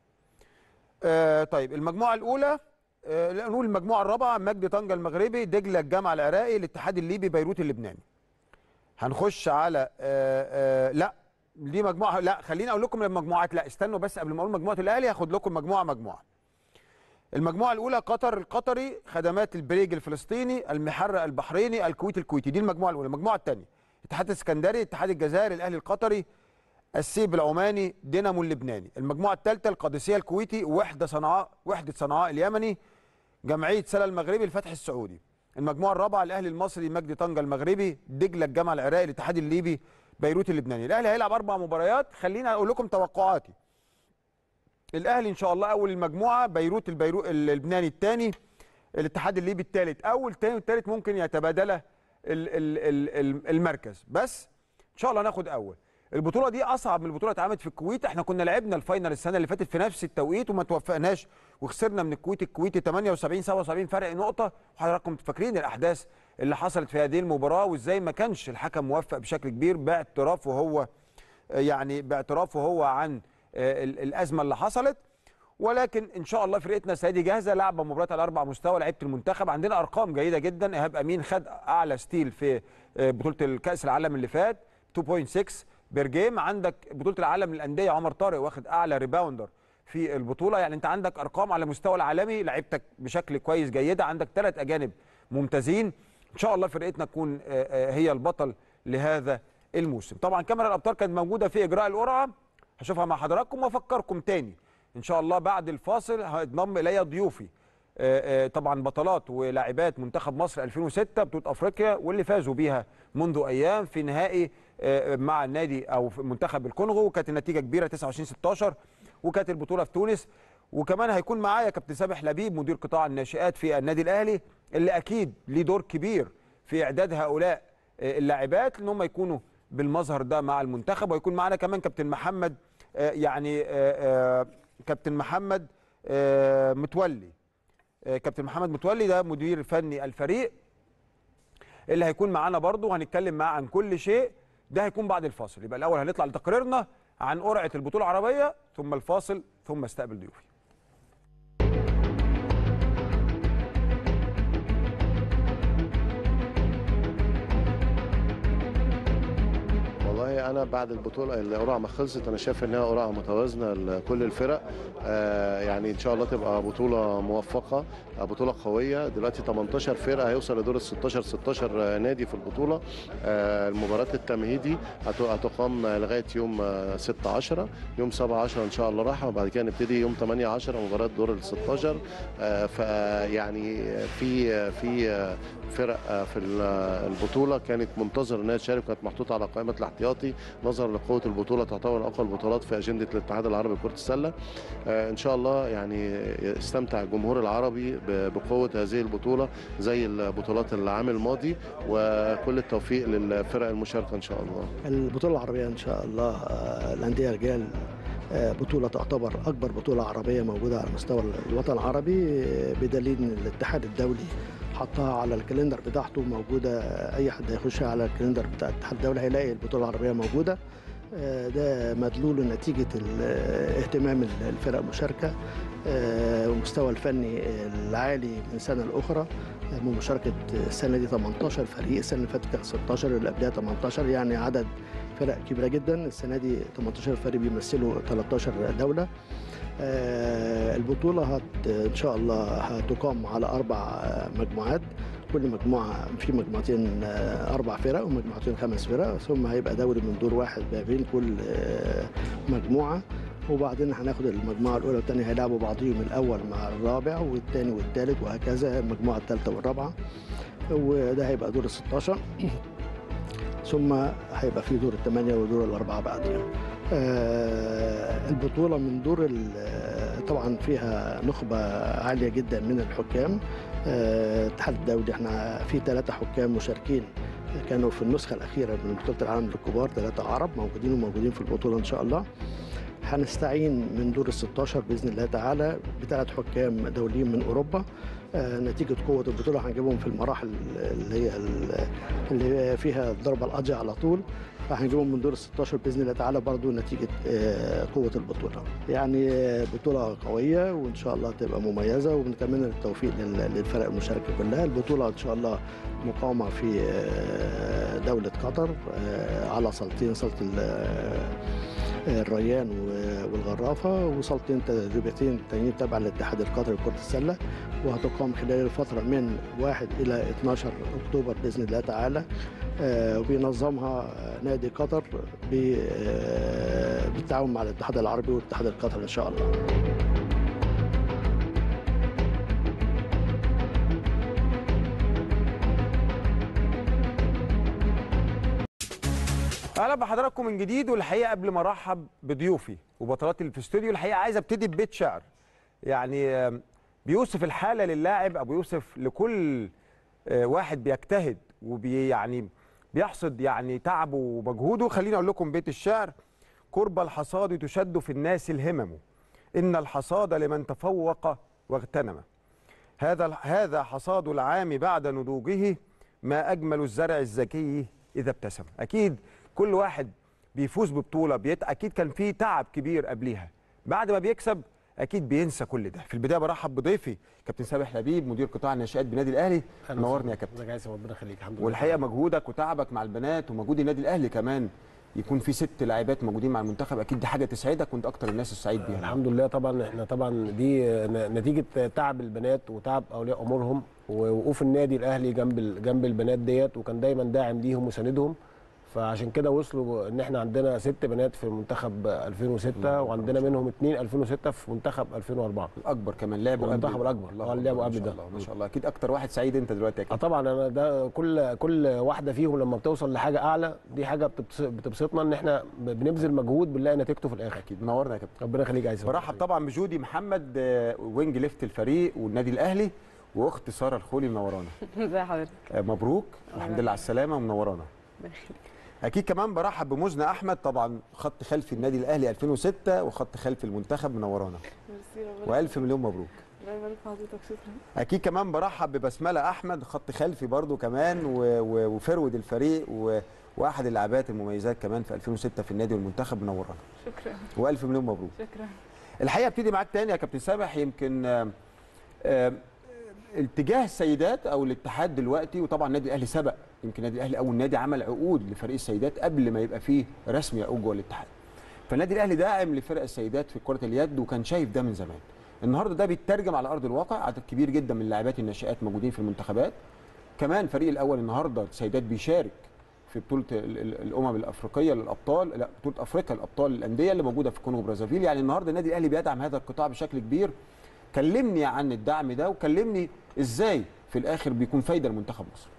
آه طيب المجموعه الاولى آه لا، نقول المجموعه الرابعه مجد طنجه المغربي دجله الجامعه العراقي الاتحاد الليبي بيروت اللبناني هنخش على آه آه لا دي مجموعه لا خليني اقول لكم المجموعات لا استنوا بس قبل ما اقول مجموعه الاهلي هاخد لكم مجموعه مجموعه المجموعه الاولى قطر القطري خدمات البريج الفلسطيني المحرق البحريني الكويت الكويتي دي المجموعه الاولى المجموعه الثانيه اتحاد الاسكندري اتحاد الجزائر الاهلي القطري السيب العماني دينامو اللبناني المجموعه الثالثه القادسيه الكويتي وحده صنعاء وحده صنعاء اليمني جمعيه سلا المغربي الفتح السعودي المجموعه الرابعه الاهلي المصري مجدي طنجه المغربي دجله الجامعه العراقي الاتحاد الليبي بيروت اللبناني الاهلي هيلعب اربع مباريات خليني اقول لكم توقعاتي الاهلي ان شاء الله اول المجموعه بيروت البيرو اللبناني الثاني الاتحاد الليبي الثالث اول الثاني والثالث ممكن يتبادلا ال- ال- ال- ال- المركز بس ان شاء الله ناخد اول البطوله دي اصعب من البطوله اللي اتعملت في الكويت احنا كنا لعبنا الفاينل السنه اللي فاتت في نفس التوقيت وما توفقناش وخسرنا من الكويت الكويتي 78 77 فرق نقطه وحضراتكم فاكرين الاحداث اللي حصلت في هذه المباراه وازاي ما كانش الحكم موفق بشكل كبير باعترافه هو آه، يعني باعترافه هو عن آه، ال- الازمه اللي حصلت ولكن ان شاء الله فرقتنا السنه دي جاهزه لعبه مباريات على اربع مستوى لعيبه المنتخب عندنا ارقام جيده جدا ايهاب امين خد اعلى ستيل في آه، بطوله الكاس العالم اللي فات 2.6 بير جيم عندك بطوله العالم للانديه عمر طارق واخد اعلى ريباوندر في البطوله يعني انت عندك ارقام على مستوى العالمي لعيبتك بشكل كويس جيده عندك ثلاث اجانب ممتازين ان شاء الله فرقتنا تكون آه، آه، هي البطل لهذا الموسم طبعا كاميرا الابطال كانت موجوده في اجراء القرعه هشوفها مع حضراتكم وافكركم تاني ان شاء الله بعد الفاصل هينضم الي ضيوفي آه، آه، طبعا بطلات ولاعبات منتخب مصر 2006 بطوله افريقيا واللي فازوا بيها منذ ايام في نهائي آه، مع النادي او في منتخب الكونغو وكانت النتيجه كبيره 29 16 وكانت البطوله في تونس وكمان هيكون معايا كابتن سامح لبيب مدير قطاع الناشئات في النادي الاهلي اللي اكيد ليه دور كبير في اعداد هؤلاء آه، اللاعبات ان هم يكونوا بالمظهر ده مع المنتخب ويكون معانا كمان كابتن محمد آه، يعني آه، آه، كابتن محمد آه، متولي آه، كابتن محمد متولي ده مدير فني الفريق اللي هيكون معانا برضه وهنتكلم معاه عن كل شيء ده هيكون بعد الفاصل يبقى الاول هنطلع لتقريرنا عن قرعه البطوله العربيه ثم الفاصل ثم استقبل ضيوفي والله انا بعد البطوله القرعه ما خلصت انا شايف انها قرعه متوازنه لكل الفرق آه يعني ان شاء الله تبقى بطوله موفقه آه، بطوله قويه دلوقتي 18 فرقه هيوصل لدور ال 16 16 نادي في البطوله آه المباراه التمهيدي هت- هتقام لغايه يوم آه، 6 10 يوم 7 10 ان شاء الله راحه وبعد كده نبتدي يوم 8 10 مباراه دور ال 16 آه فيعني في في آه، فرق آه، في ال- البطوله كانت منتظره انها تشارك كانت محطوطه على قائمه الاحتياطي نظرا لقوه البطوله تعتبر اقوى البطولات في اجنده الاتحاد العربي لكره السله آه، ان شاء الله يعني يستمتع الجمهور العربي ب- بقوه هذه البطوله زي البطولات العام الماضي وكل التوفيق للفرق المشاركه ان شاء الله البطولة العربية إن شاء الله آه، الأندية رجال آه، بطولة تعتبر أكبر بطولة عربية موجودة على مستوى الوطن العربي آه، بدليل إن الاتحاد الدولي حطها على الكالندر بتاعته موجودة آه، أي حد هيخش على الكالندر بتاع الاتحاد الدولي هيلاقي البطولة العربية موجودة آه، ده مدلول نتيجة ال- آه، اهتمام الفرق المشاركة آه، والمستوى الفني العالي من سنة لأخرى آه، بمشاركة السنة دي 18 فريق السنة اللي فاتت كان 16 اللي قبلها 18 يعني عدد فرق كبيرة جدا السنة دي 18 فريق بيمثلوا 13 دولة آه، البطولة هت إن شاء الله هتقام على أربع آه، مجموعات كل مجموعة في مجموعتين آه، أربع فرق ومجموعتين خمس فرق ثم هيبقى دوري من دور واحد ما بين كل آه، مجموعة وبعدين هناخد المجموعة الأولى والثانية هيلعبوا بعضهم الأول مع الرابع والثاني والثالث وهكذا المجموعة الثالثة والرابعة وده هيبقى دور ال 16 ثم هيبقى في دور الثمانية ودور الأربعة بعدين آه، البطولة من دور ال- طبعا فيها نخبة عالية جدا من الحكام آه، الاتحاد الدولي احنا في ثلاثة حكام مشاركين كانوا في النسخة الأخيرة من بطولة العالم للكبار ثلاثة عرب موجودين وموجودين في البطولة إن شاء الله هنستعين من دور ال 16 باذن الله تعالى بثلاث حكام دوليين من اوروبا آه، نتيجه قوه البطوله هنجيبهم في المراحل اللي هي ال- اللي فيها الضربه القاضيه على طول فهنجيبهم من دور ال 16 باذن الله تعالى برضو نتيجه آه، قوه البطوله يعني آه، بطوله قويه وان شاء الله تبقى مميزه وبنتمنى التوفيق لل- للفرق المشاركه كلها البطوله ان شاء الله مقامه في آه، دوله قطر آه، على صالتين صاله ال- الريان و- والغرافه وصالتين تدريبيتين تانيين تبع الاتحاد القطري لكره السله وهتقام خلال الفتره من 1 الى 12 اكتوبر باذن الله تعالى آه، وبينظمها نادي قطر ب- آه، بالتعاون مع الاتحاد العربي والاتحاد القطري ان شاء الله اهلا بحضراتكم من جديد والحقيقه قبل ما ارحب بضيوفي وبطلاتي اللي في الاستوديو الحقيقه عايز ابتدي ببيت شعر يعني آم، بيوصف الحاله للاعب او بيوصف لكل آه، واحد بيجتهد وبي يعني بيحصد يعني تعبه ومجهوده خليني اقول لكم بيت الشعر قرب الحصاد تشد في الناس الهمم ان الحصاد لمن تفوق واغتنم هذا هذا حصاد العام بعد نضوجه ما اجمل الزرع الذكي اذا ابتسم اكيد كل واحد بيفوز ببطوله بيت اكيد كان في تعب كبير قبليها بعد ما بيكسب اكيد بينسى كل ده في البدايه برحب بضيفي كابتن سامح لبيب مدير قطاع الناشئات بنادي الاهلي نورني يا كابتن ازيك يا عايز ربنا يخليك الحمد لله والحقيقه مجهودك وتعبك مع البنات ومجهود النادي الاهلي كمان يكون في ست لاعبات موجودين مع المنتخب اكيد دي حاجه تسعدك وانت اكتر الناس السعيد بيها الحمد لله طبعا احنا طبعا دي ن- نتيجه تعب البنات وتعب اولياء امورهم ووقوف النادي الاهلي جنب ال- جنب البنات ديت وكان دايما داعم ليهم وساندهم فعشان كده وصلوا ان احنا عندنا ست بنات في منتخب 2006 وعندنا منهم اثنين 2006 في منتخب 2004 الاكبر كمان لعبوا قبل المنتخب الأكبر. الله اه، أكبر، لعبوا ما قبل شاء ده. الله ما شاء الله اكيد اكتر واحد سعيد انت دلوقتي يا اه كابتن طبعا انا ده كل كل واحده فيهم لما بتوصل لحاجه اعلى دي حاجه بتبس- بتبسطنا ان احنا بنبذل مجهود بنلاقي نتيجته في الاخر اكيد منورنا يا كابتن ربنا يخليك يا عايز برحب طبعا بجودي محمد آه، وينج ليفت الفريق والنادي الاهلي واخت ساره الخولي منورانا ازي حضرتك آه، مبروك الحمد لله على السلامه ومنورانا اكيد كمان برحب بمزنة احمد طبعا خط خلفي النادي الاهلي 2006 وخط خلفي المنتخب منورانا ميرسي ربنا والف مليون مبروك الله يبارك في حضرتك شكرا اكيد كمان برحب ببسمله احمد خط خلفي برضو كمان و- و- وفرود الفريق و- واحد اللاعبات المميزات كمان في 2006 في النادي والمنتخب منورانا شكرا والف مليون مبروك شكرا الحقيقه ابتدي معاك تاني يا كابتن سامح يمكن آم، آم، اتجاه السيدات او الاتحاد دلوقتي وطبعا النادي الاهلي سبق يمكن النادي الاهلي اول نادي عمل عقود لفريق السيدات قبل ما يبقى فيه رسمي عقود جوه الاتحاد فالنادي الاهلي داعم لفرق السيدات في كره اليد وكان شايف ده من زمان النهارده ده بيترجم على ارض الواقع عدد كبير جدا من اللاعبات الناشئات موجودين في المنتخبات كمان الفريق الاول النهارده السيدات بيشارك في بطوله ال- ال- الامم الافريقيه للابطال لا بطوله افريقيا الابطال الانديه اللي موجوده في كونغو برازافيل يعني النهارده النادي الاهلي بيدعم هذا القطاع بشكل كبير كلمني عن الدعم ده وكلمني ازاي في الاخر بيكون فايده لمنتخب مصر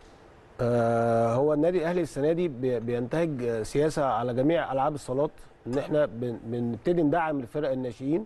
آه هو النادي الاهلي السنه دي بي- بينتهج آه، سياسه على جميع العاب الصالات ان احنا بن- بنبتدي ندعم الفرق الناشئين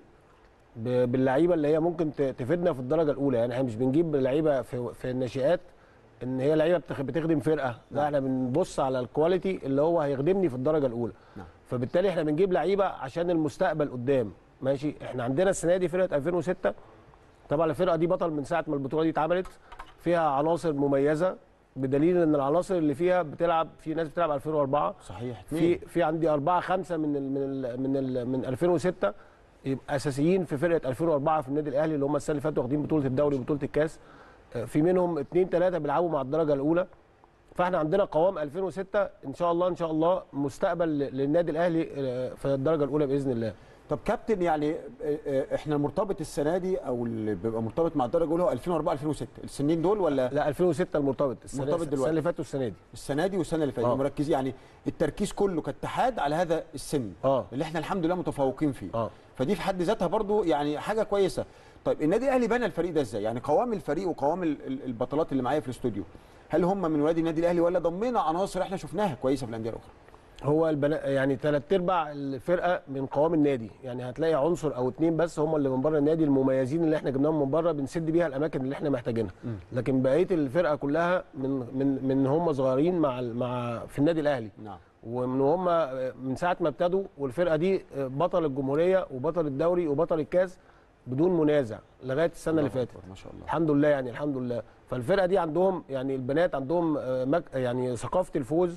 ب- باللعيبه اللي هي ممكن ت- تفيدنا في الدرجه الاولى يعني احنا مش بنجيب لعيبه في, في الناشئات ان هي لعيبه بتخ- بتخدم فرقه لا احنا بنبص على الكواليتي اللي هو هيخدمني في الدرجه الاولى نعم. فبالتالي احنا بنجيب لعيبه عشان المستقبل قدام ماشي احنا عندنا السنه دي فرقه 2006 طبعا الفرقه دي بطل من ساعه ما البطوله دي اتعملت فيها عناصر مميزه بدليل ان العناصر اللي فيها بتلعب في ناس بتلعب 2004 صحيح في في عندي أربعة خمسة من ال من ال من ال من 2006 يبقى اساسيين في فرقه 2004 في النادي الاهلي اللي هم السنه اللي فاتوا واخدين بطوله الدوري وبطوله الكاس آه، في منهم اثنين ثلاثه بيلعبوا مع الدرجه الاولى فاحنا عندنا قوام 2006 ان شاء الله ان شاء الله مستقبل ل- للنادي الاهلي آه، في الدرجه الاولى باذن الله طب كابتن يعني آه، آه، احنا المرتبط السنه دي او اللي بيبقى مرتبط مع الدرجه الاولى هو 2004 2006 السنين دول ولا لا 2006 المرتبط السنه مرتبط السنه دلوقتي. اللي فاتت والسنه دي السنه دي والسنه اللي فاتت آه. مركزين يعني التركيز كله كاتحاد على هذا السن اه اللي احنا الحمد لله متفوقين فيه اه فدي في حد ذاتها برضو يعني حاجه كويسه طيب النادي الاهلي بنى الفريق ده ازاي يعني قوام الفريق وقوام ال- ال- البطولات اللي معايا في الاستوديو هل هم من ولاد النادي الاهلي ولا ضمينا عناصر احنا شفناها كويسه في الانديه الاخرى هو البنا... يعني ثلاث ارباع الفرقه من قوام النادي يعني هتلاقي عنصر او اتنين بس هم اللي من بره النادي المميزين اللي احنا جبناهم من بره بنسد بيها الاماكن اللي احنا محتاجينها لكن بقيه الفرقه كلها من من من هم صغيرين مع ال- مع في النادي الاهلي نعم ومن هم من ساعه ما ابتدوا والفرقه دي بطل الجمهوريه وبطل الدوري وبطل الكاس بدون منازع لغايه السنه اللي الله فاتت أكبر، ما شاء الله الحمد لله يعني الحمد لله فالفرقه دي عندهم يعني البنات عندهم آه، مك يعني ثقافه الفوز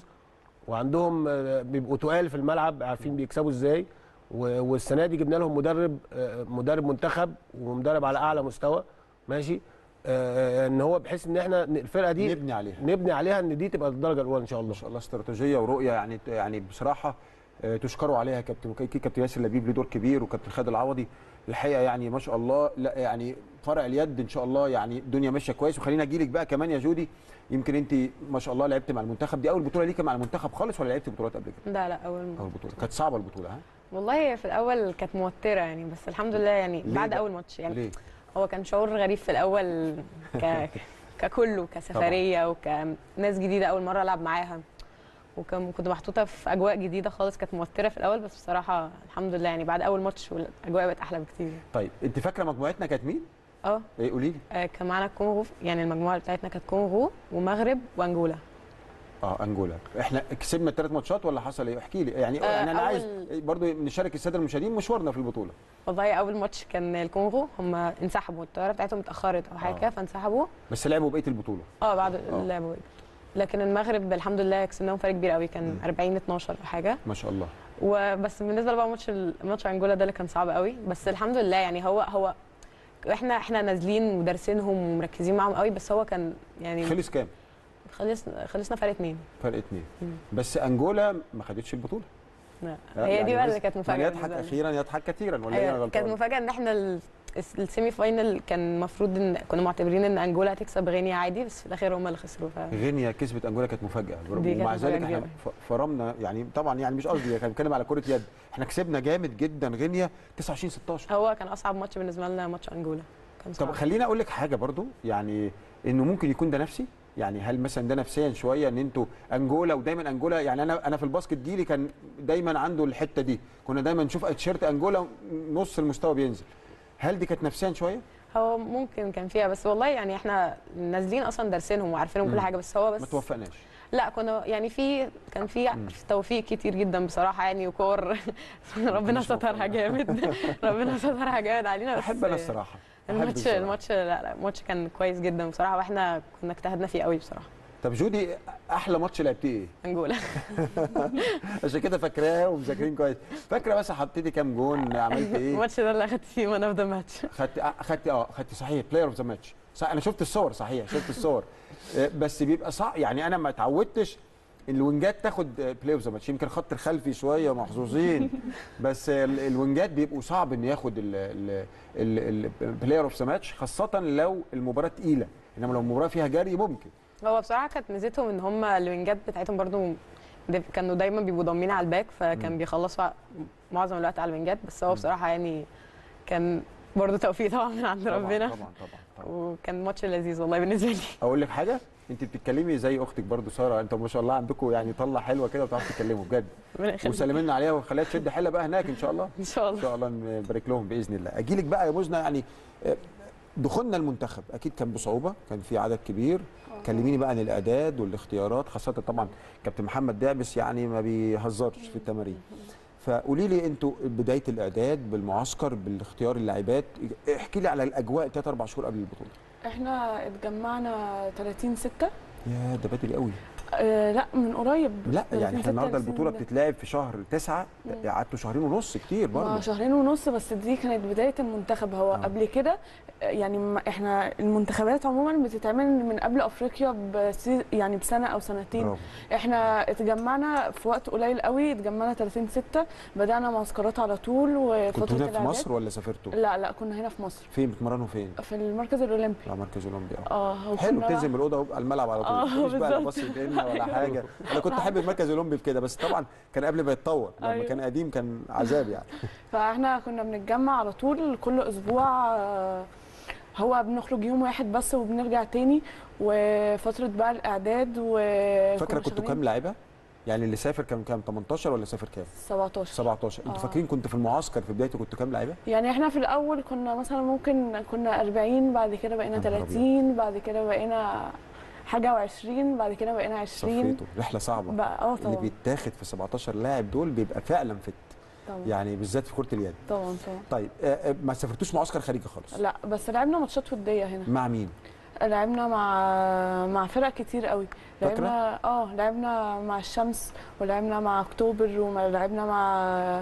وعندهم آه، بيبقوا تقال في الملعب عارفين بيكسبوا ازاي و- والسنه دي جبنا لهم مدرب آه، مدرب منتخب ومدرب على اعلى مستوى ماشي آه، ان هو بحيث ان احنا ن- الفرقه دي نبني عليها نبني عليها ان دي تبقى الدرجه الاولى ان شاء الله ما شاء الله استراتيجيه ورؤيه يعني يعني بصراحه آه، تشكروا عليها يا كابتن وكي كابتن ياسر لبيب له دور كبير وكابتن خالد العوضي الحقيقه يعني ما شاء الله لا يعني فرع اليد ان شاء الله يعني الدنيا ماشيه كويس وخلينا اجي لك بقى كمان يا جودي يمكن انت ما شاء الله لعبت مع المنتخب دي اول بطوله ليك مع المنتخب خالص ولا لعبت بطولات قبل كده؟ لا لا اول مرة. اول بطوله كانت صعبه البطوله ها؟ والله هي في الاول كانت موتره يعني بس الحمد لله يعني ليه بعد بقى؟ اول ماتش يعني ليه؟ هو كان شعور غريب في الاول ك... ككله كسفريه وكناس جديده اول مره العب معاها وكان كنت محطوطه في اجواء جديده خالص كانت موتره في الاول بس بصراحه الحمد لله يعني بعد اول ماتش والاجواء بقت احلى بكتير طيب انت فاكره مجموعتنا كانت مين؟ اه ايه قولي لي آه، كان معانا الكونغو يعني المجموعه بتاعتنا كانت كونغو ومغرب وانجولا اه انجولا احنا كسبنا الثلاث ماتشات ولا حصل ايه؟ احكي لي يعني آه، يعني انا عايز أول- برضو نشارك الساده المشاهدين مشوارنا في البطوله والله اول ماتش كان الكونغو هم انسحبوا الطياره بتاعتهم اتاخرت او حاجه آه. كده فانسحبوا بس لعبوا بقيه البطوله اه بعد اللعب لكن المغرب الحمد لله كسبناهم فرق كبير قوي كان 40 12 او حاجه ما شاء الله وبس بالنسبه بقى ماتش ال- ماتش انجولا ده اللي كان صعب قوي بس الحمد لله يعني هو هو احنا احنا نازلين ودارسينهم ومركزين معاهم قوي بس هو كان يعني خلص كام؟ خلص خلصنا فرق اتنين فرق اتنين مم. بس انجولا ما خدتش البطوله لا. لا، هي يعني دي بقى بس- اللي كانت من مفاجاه يضحك بالنسبة لنا. اخيرا يضحك كثيرا ولا ايه انا أيوة، كانت غلطان؟ مفاجاه ان احنا ال- الس- السيمي فاينل كان المفروض ان كنا معتبرين ان انجولا هتكسب غينيا عادي بس في الاخر هم اللي خسروا ف غينيا كسبت انجولا كانت مفاجاه دي كانت ومع مفاجأة ذلك احنا كبيرة. ف- فرمنا يعني طبعا يعني مش قصدي كان بتكلم على كره يد احنا كسبنا جامد جدا غينيا 29 16 هو كان اصعب ماتش بالنسبه لنا ماتش انجولا كان طب صعب. خليني اقول لك حاجه برضو يعني انه ممكن يكون ده نفسي يعني هل مثلا ده نفسيا شويه ان انتوا انجولا ودايما انجولا يعني انا انا في الباسكت جيلي كان دايما عنده الحته دي كنا دايما نشوف تيشيرت انجولا نص المستوى بينزل هل دي كانت نفسيا شويه هو ممكن كان فيها بس والله يعني احنا نازلين اصلا دارسينهم وعارفينهم كل مم. حاجه بس هو ما بس توفقناش لا كنا يعني في كان في توفيق كتير جدا بصراحه يعني وكور ربنا مش موفق. سترها جامد ربنا سترها جامد علينا بس احب انا الصراحه أحب الماتش الصراحة. الماتش لا لا الماتش كان كويس جدا بصراحه واحنا كنا اجتهدنا فيه قوي بصراحه طب جودي احلى ماتش لعبتيه ايه انجولا عشان كده فاكراه ومذاكرين كويس فاكره بس حطيتي كام جون عملت ايه الماتش ده اللي اخدت فيه مان اوف ذا ماتش خدت خدت اه خدت صحيح بلاير اوف ذا ماتش صح انا شفت الصور صحيح شفت الصور آه، بس بيبقى صعب يعني انا ما اتعودتش الوينجات تاخد بلاي اوف ذا ماتش يمكن الخط الخلفي شويه محظوظين بس ال- الوينجات بيبقوا صعب ان ياخد البلاير اوف ذا ماتش خاصه لو المباراه تقيله انما لو المباراه فيها جري ممكن هو بصراحه كانت ميزتهم ان هم الوينجات بتاعتهم برضو دي- كانوا دايما بيبقوا ضامنين على الباك فكان بيخلصوا معظم الوقت على الوينجات بس هو بصراحه يعني كان برضو توفيق طبعا من عند طبعا ربنا طبعا طبعا, طبعا. وكان ماتش لذيذ والله بالنسبه لي اقول لك حاجه انت بتتكلمي زي اختك برضو ساره انتوا ما شاء الله عندكم يعني طله حلوه كده وبتعرفوا تتكلموا بجد ربنا يخليك. وسلمي لنا عليها وخليها تشد حيلها بقى هناك ان شاء الله ان شاء ان الله شاء الله نبارك لهم باذن الله اجي لك بقى يا مزنه يعني آه، دخولنا المنتخب اكيد كان بصعوبه كان في عدد كبير كلميني بقى عن الاعداد والاختيارات خاصه طبعا كابتن محمد دعبس يعني ما بيهزرش في التمارين فقولي لي انتوا بدايه الاعداد بالمعسكر بالاختيار اللاعبات احكي لي على الاجواء ثلاث اربع شهور قبل البطوله احنا اتجمعنا 30 6 يا ده بدري قوي آه لا من قريب لا 30 يعني احنا ستة النهارده السنة البطوله دي. بتتلعب في شهر تسعة قعدتوا شهرين ونص كتير ما برضه شهرين ونص بس دي كانت بداية المنتخب هو آه. آه. قبل كده آه، يعني ما- احنا المنتخبات عموما بتتعمل من قبل افريقيا بسي يعني بسنة او سنتين برافو. احنا اتجمعنا في وقت قليل قوي اتجمعنا 30 6 بدأنا معسكرات على طول وفترة كنتوا هنا في الإعداد. مصر ولا سافرتوا؟ لا لا كنا هنا في مصر فين بتمرنوا فين؟ في المركز الاولمبي لا مركز اولمبي اه اه حلو وكنا- بتنزل من الاوضه ويبقى الملعب على آه، طول مفيش بقى لا بالظبط. بص يتقلنا ولا حاجه انا كنت حابب المركز الاولمبي في كده بس طبعا كان قبل ما يتطور لما أيوة. كان قديم كان عذاب يعني فاحنا كنا بنتجمع على طول كل اسبوع آه، هو بنخرج يوم واحد بس وبنرجع تاني وفتره بقى الاعداد و فاكره كنتوا كام لاعيبه؟ يعني اللي سافر كان كام 18 ولا سافر كام؟ 17 17 انتوا آه. فاكرين كنتوا في المعسكر في بدايته كنتوا كام لاعيبه؟ يعني احنا في الاول كنا مثلا ممكن كنا 40 بعد كده بقينا يا نهار أبيض. 30 بعد كده بقينا حاجه و20 بعد كده بقينا 20 صفيتوا رحله صعبه بقى اه اللي طبعا بيتاخد في 17 لاعب دول بيبقى فعلا فت طبعا يعني بالذات في كره اليد طبعا طبعا طيب آه، آه، ما سافرتوش معسكر خارجي خالص لا بس لعبنا ماتشات وديه هنا مع مين؟ لعبنا مع مع فرق كتير قوي فاكرة؟ لعبنا اه لعبنا مع الشمس ولعبنا مع اكتوبر ولعبنا مع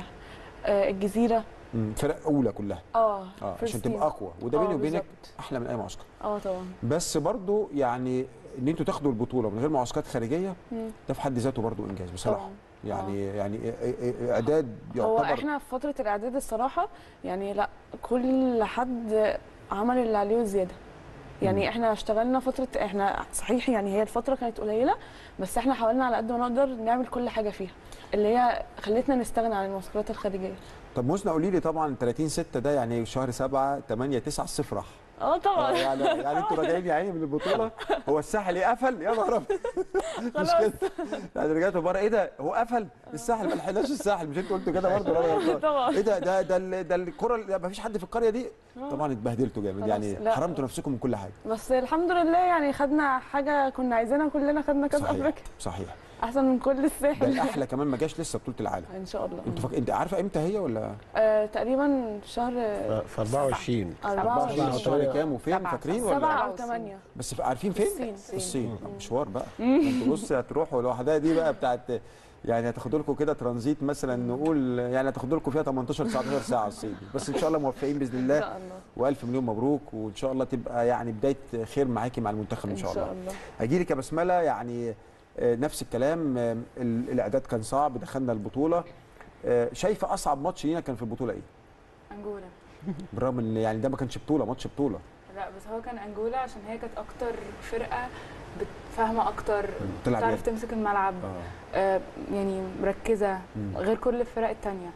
آه، الجزيره مم، فرق اولى كلها اه اه first عشان team. تبقى اقوى وده آه، بيني وبينك بالظبط. احلى من اي معسكر اه طبعا بس برضو يعني ان انتوا تاخدوا البطوله من غير معسكرات خارجيه مم. ده في حد ذاته برضو انجاز بصراحه طبعا يعني يعني إ- إ- اعداد هو يعتبر احنا في فتره الاعداد الصراحه يعني لا كل حد عمل اللي عليه وزياده يعني مم. احنا اشتغلنا فتره احنا صحيح يعني هي الفتره كانت قليله بس احنا حاولنا على قد ما نقدر نعمل كل حاجه فيها اللي هي خلتنا نستغنى عن المعسكرات الخارجيه طب موسنا قولي لي طبعا 30 6 ده يعني شهر 7 8 9 الصيف راح اه آه، طبعا يعني يعني انتوا راجعين يا عيني من البطوله هو الساحل ايه قفل يا نهار ابيض مش كده يعني رجعتوا بره ايه ده هو قفل الساحل ما لحقناش الساحل مش انتوا قلتوا كده برضه ولا أنا غلطان؟ طبعا. ايه ده ده ده ال- ده الكره اللي- ما فيش حد في القريه دي طبعا اتبهدلتوا جامد خلاص، يعني لا. حرمتوا نفسكم من كل حاجه بس الحمد لله يعني خدنا حاجه كنا عايزينها كلنا خدنا كاس صحيح افريقيا صحيح احسن من كل ده الساحل الاحلى كمان ما جاش لسه بطوله العالم ان شاء الله انتوا فاك... انت عارفه امتى هي ولا آه تقريبا شهر في 24 24 24 شهر كام وفين سبعة. فاكرين سبعة ولا أو ثمانية بس عارفين فين الصين. في الصين مشوار بقى انتوا بص هتروحوا لوحدها دي بقى بتاعت يعني هتاخدوا لكم كده ترانزيت مثلا نقول يعني هتاخدوا لكم فيها 18 19 ساعه الصين دي بس ان شاء الله موفقين باذن الله إن شاء الله والف مليون مبروك وان شاء الله تبقى يعني بدايه خير معاكي مع المنتخب ان إن شاء شاء الله الله هجي لك يا بسمله يعني آه، نفس الكلام آه، ال- الاعداد كان صعب دخلنا البطوله آه، شايفه اصعب ماتش لينا كان في البطوله ايه انجولا بالرغم ان يعني ده ما كانش بطوله ماتش بطوله لا بس هو كان انجولا عشان هي كانت اكتر فرقه فاهمه اكتر تلعب تعرف يد. تمسك الملعب اه آه يعني مركزه مم. غير كل الفرق التانية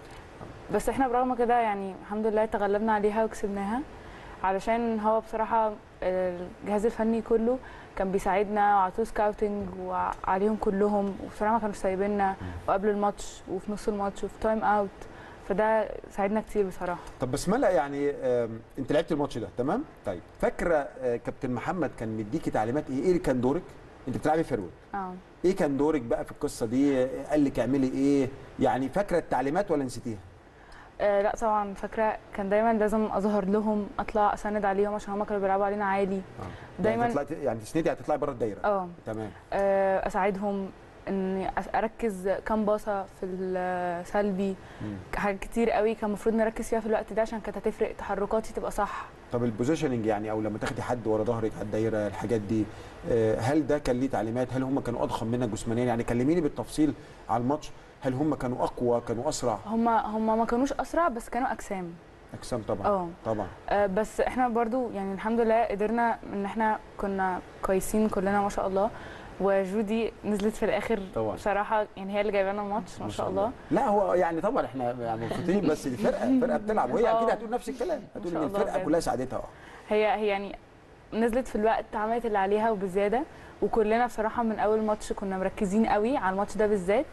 بس احنا برغم كده يعني الحمد لله تغلبنا عليها وكسبناها علشان هو بصراحة الجهاز الفني كله كان بيساعدنا وعطوه سكاوتنج وعليهم كلهم وبصراحة ما كانوش سايبيننا وقبل الماتش وفي نص الماتش وفي تايم اوت فده ساعدنا كتير بصراحة طب بسمله يعني آم، انت لعبت الماتش ده تمام طيب فاكره آه، كابتن محمد كان مديكي تعليمات ايه ايه اللي كان دورك انت بتلعبي فيرود اه ايه كان دورك بقى في القصه دي آه، قال لك اعملي ايه يعني فاكره التعليمات ولا نسيتيها آه لا طبعا فاكره كان دايما لازم اظهر لهم اطلع اساند عليهم عشان هما كانوا بيلعبوا علينا عالي دايما دايما يعني, يعني تسندي هتطلعي بره الدايره اه تمام آه، اساعدهم اني أس- اركز كام باصه في السلبي مم. حاجات كتير قوي كان المفروض نركز فيها في الوقت ده عشان كانت هتفرق تحركاتي تبقى صح طب البوزيشننج يعني او لما تاخدي حد ورا ظهرك على الدايره الحاجات دي آه، هل ده كان ليه تعليمات هل هم كانوا اضخم منك جسمانيا يعني كلميني بالتفصيل على الماتش هل هم كانوا اقوى كانوا اسرع هما هما ما كانوش اسرع بس كانوا اجسام اجسام طبعا اه طبعا آه، بس احنا برضو يعني الحمد لله قدرنا ان احنا كنا كويسين كلنا ما شاء الله وجودي نزلت في الاخر طبعا. بصراحه يعني هي اللي جايبه لنا الماتش ما شاء الله لا هو يعني طبعا احنا يعني مبسوطين بس دي فرقه فرقه بتلعب وهي آه. اكيد هتقول نفس الكلام هتقول شاء ان الله الفرقه بجد. كلها ساعدتها اه هي هي يعني نزلت في الوقت عملت اللي عليها وبزياده وكلنا بصراحه من اول ماتش كنا مركزين قوي على الماتش ده بالذات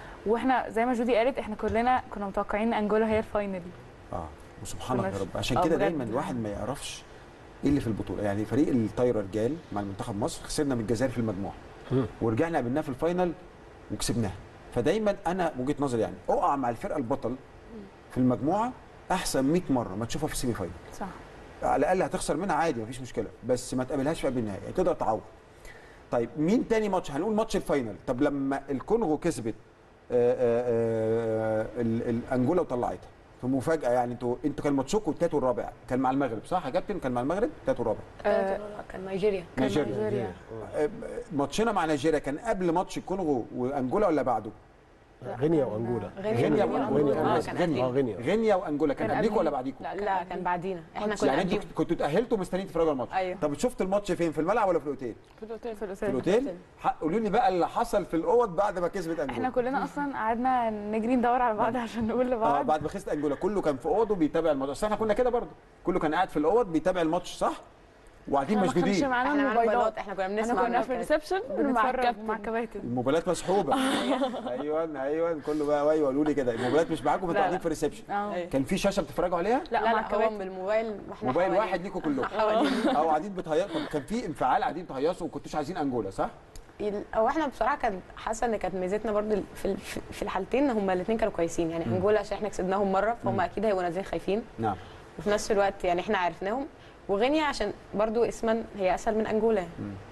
واحنا زي ما جودي قالت احنا كلنا كنا متوقعين ان انجولا هي الفاينل اه وسبحان الله يا كناش- رب عشان آه كده بجد. دايما الواحد ما يعرفش ايه اللي في البطوله يعني فريق الطايره رجال مع المنتخب مصر خسرنا من الجزائر في المجموعه ورجعنا قابلناها في الفاينل وكسبناها فدايما انا وجهه نظري يعني اقع مع الفرقه البطل في المجموعه احسن 100 مره ما تشوفها في السيمي فاينل صح على الاقل هتخسر منها عادي مفيش مشكله بس ما تقابلهاش في قبل النهائي يعني تقدر تعوض طيب مين تاني ماتش هنقول ماتش الفاينل طب لما الكونغو كسبت آه، آه، آه، ال- الانجولا وطلعتها في مفاجاه يعني انتوا انتوا كان ماتشكم التالت والرابع كان مع المغرب صح يا كابتن كان مع المغرب التالت والرابع آه، كان نيجيريا كان نيجيريا. نيجيريا آه، ماتشنا مع نيجيريا كان قبل ماتش الكونغو وانجولا ولا بعده؟ غينيا وانجولا غينيا وانجولا آه، غينيا كان غينيا اه غينيا غينيا وانجولا كان كان قبليكم ولا قبلي. بعديكم؟ لا لا كان بعدينا احنا كنا يعني انتوا قبليهم كنتوا اتاهلتوا مستنيين تتفرجوا على الماتش أيوه. طب شفت الماتش فين في الملعب ولا في الاوتيل؟ في الاوتيل في في الاوتيل ح- قولوا لي بقى اللي حصل في الاوض بعد ما كسبت انجولا احنا كلنا اصلا قعدنا نجري ندور على بعض عشان نقول اه لبعض بعد ما خسرت انجولا كله كان في اوضه بيتابع الماتش اصل احنا كنا كده برضه كله كان قاعد في الاوض بيتابع الماتش صح وقاعدين احنا ما كانش مشدودين معانا احنا معانا موبايلات موبايلات احنا كنا بنسمع احنا كنا من في الكابتن. الريسبشن مع بنتفرج مع الكابتن الكباتن الموبايلات مسحوبه ايوه ايوه كله بقى ايوه قولوا لي كده الموبايلات مش معاكم انتوا لا، قاعدين لا. في الريسبشن اه كان في شاشه بتتفرجوا عليها لا لا، لا مع لا هو الكباتن. بالموبايل واحنا موبايل حوالين. واحد ليكم كلكم حوالين. او قاعدين بتهيصوا طب كان في انفعال قاعدين تهيصوا وكنتوش عايزين انجولا صح؟ ال- هو احنا بصراحه كان حاسه ان كانت ميزتنا برضو في ال- في الحالتين هما الاثنين كانوا كويسين يعني انجولا عشان احنا كسبناهم مره فهم اكيد هيبقوا نازلين خايفين نعم وفي نفس الوقت يعني احنا عرفناهم وغينيا عشان برضو اسما هي اسهل من انجولا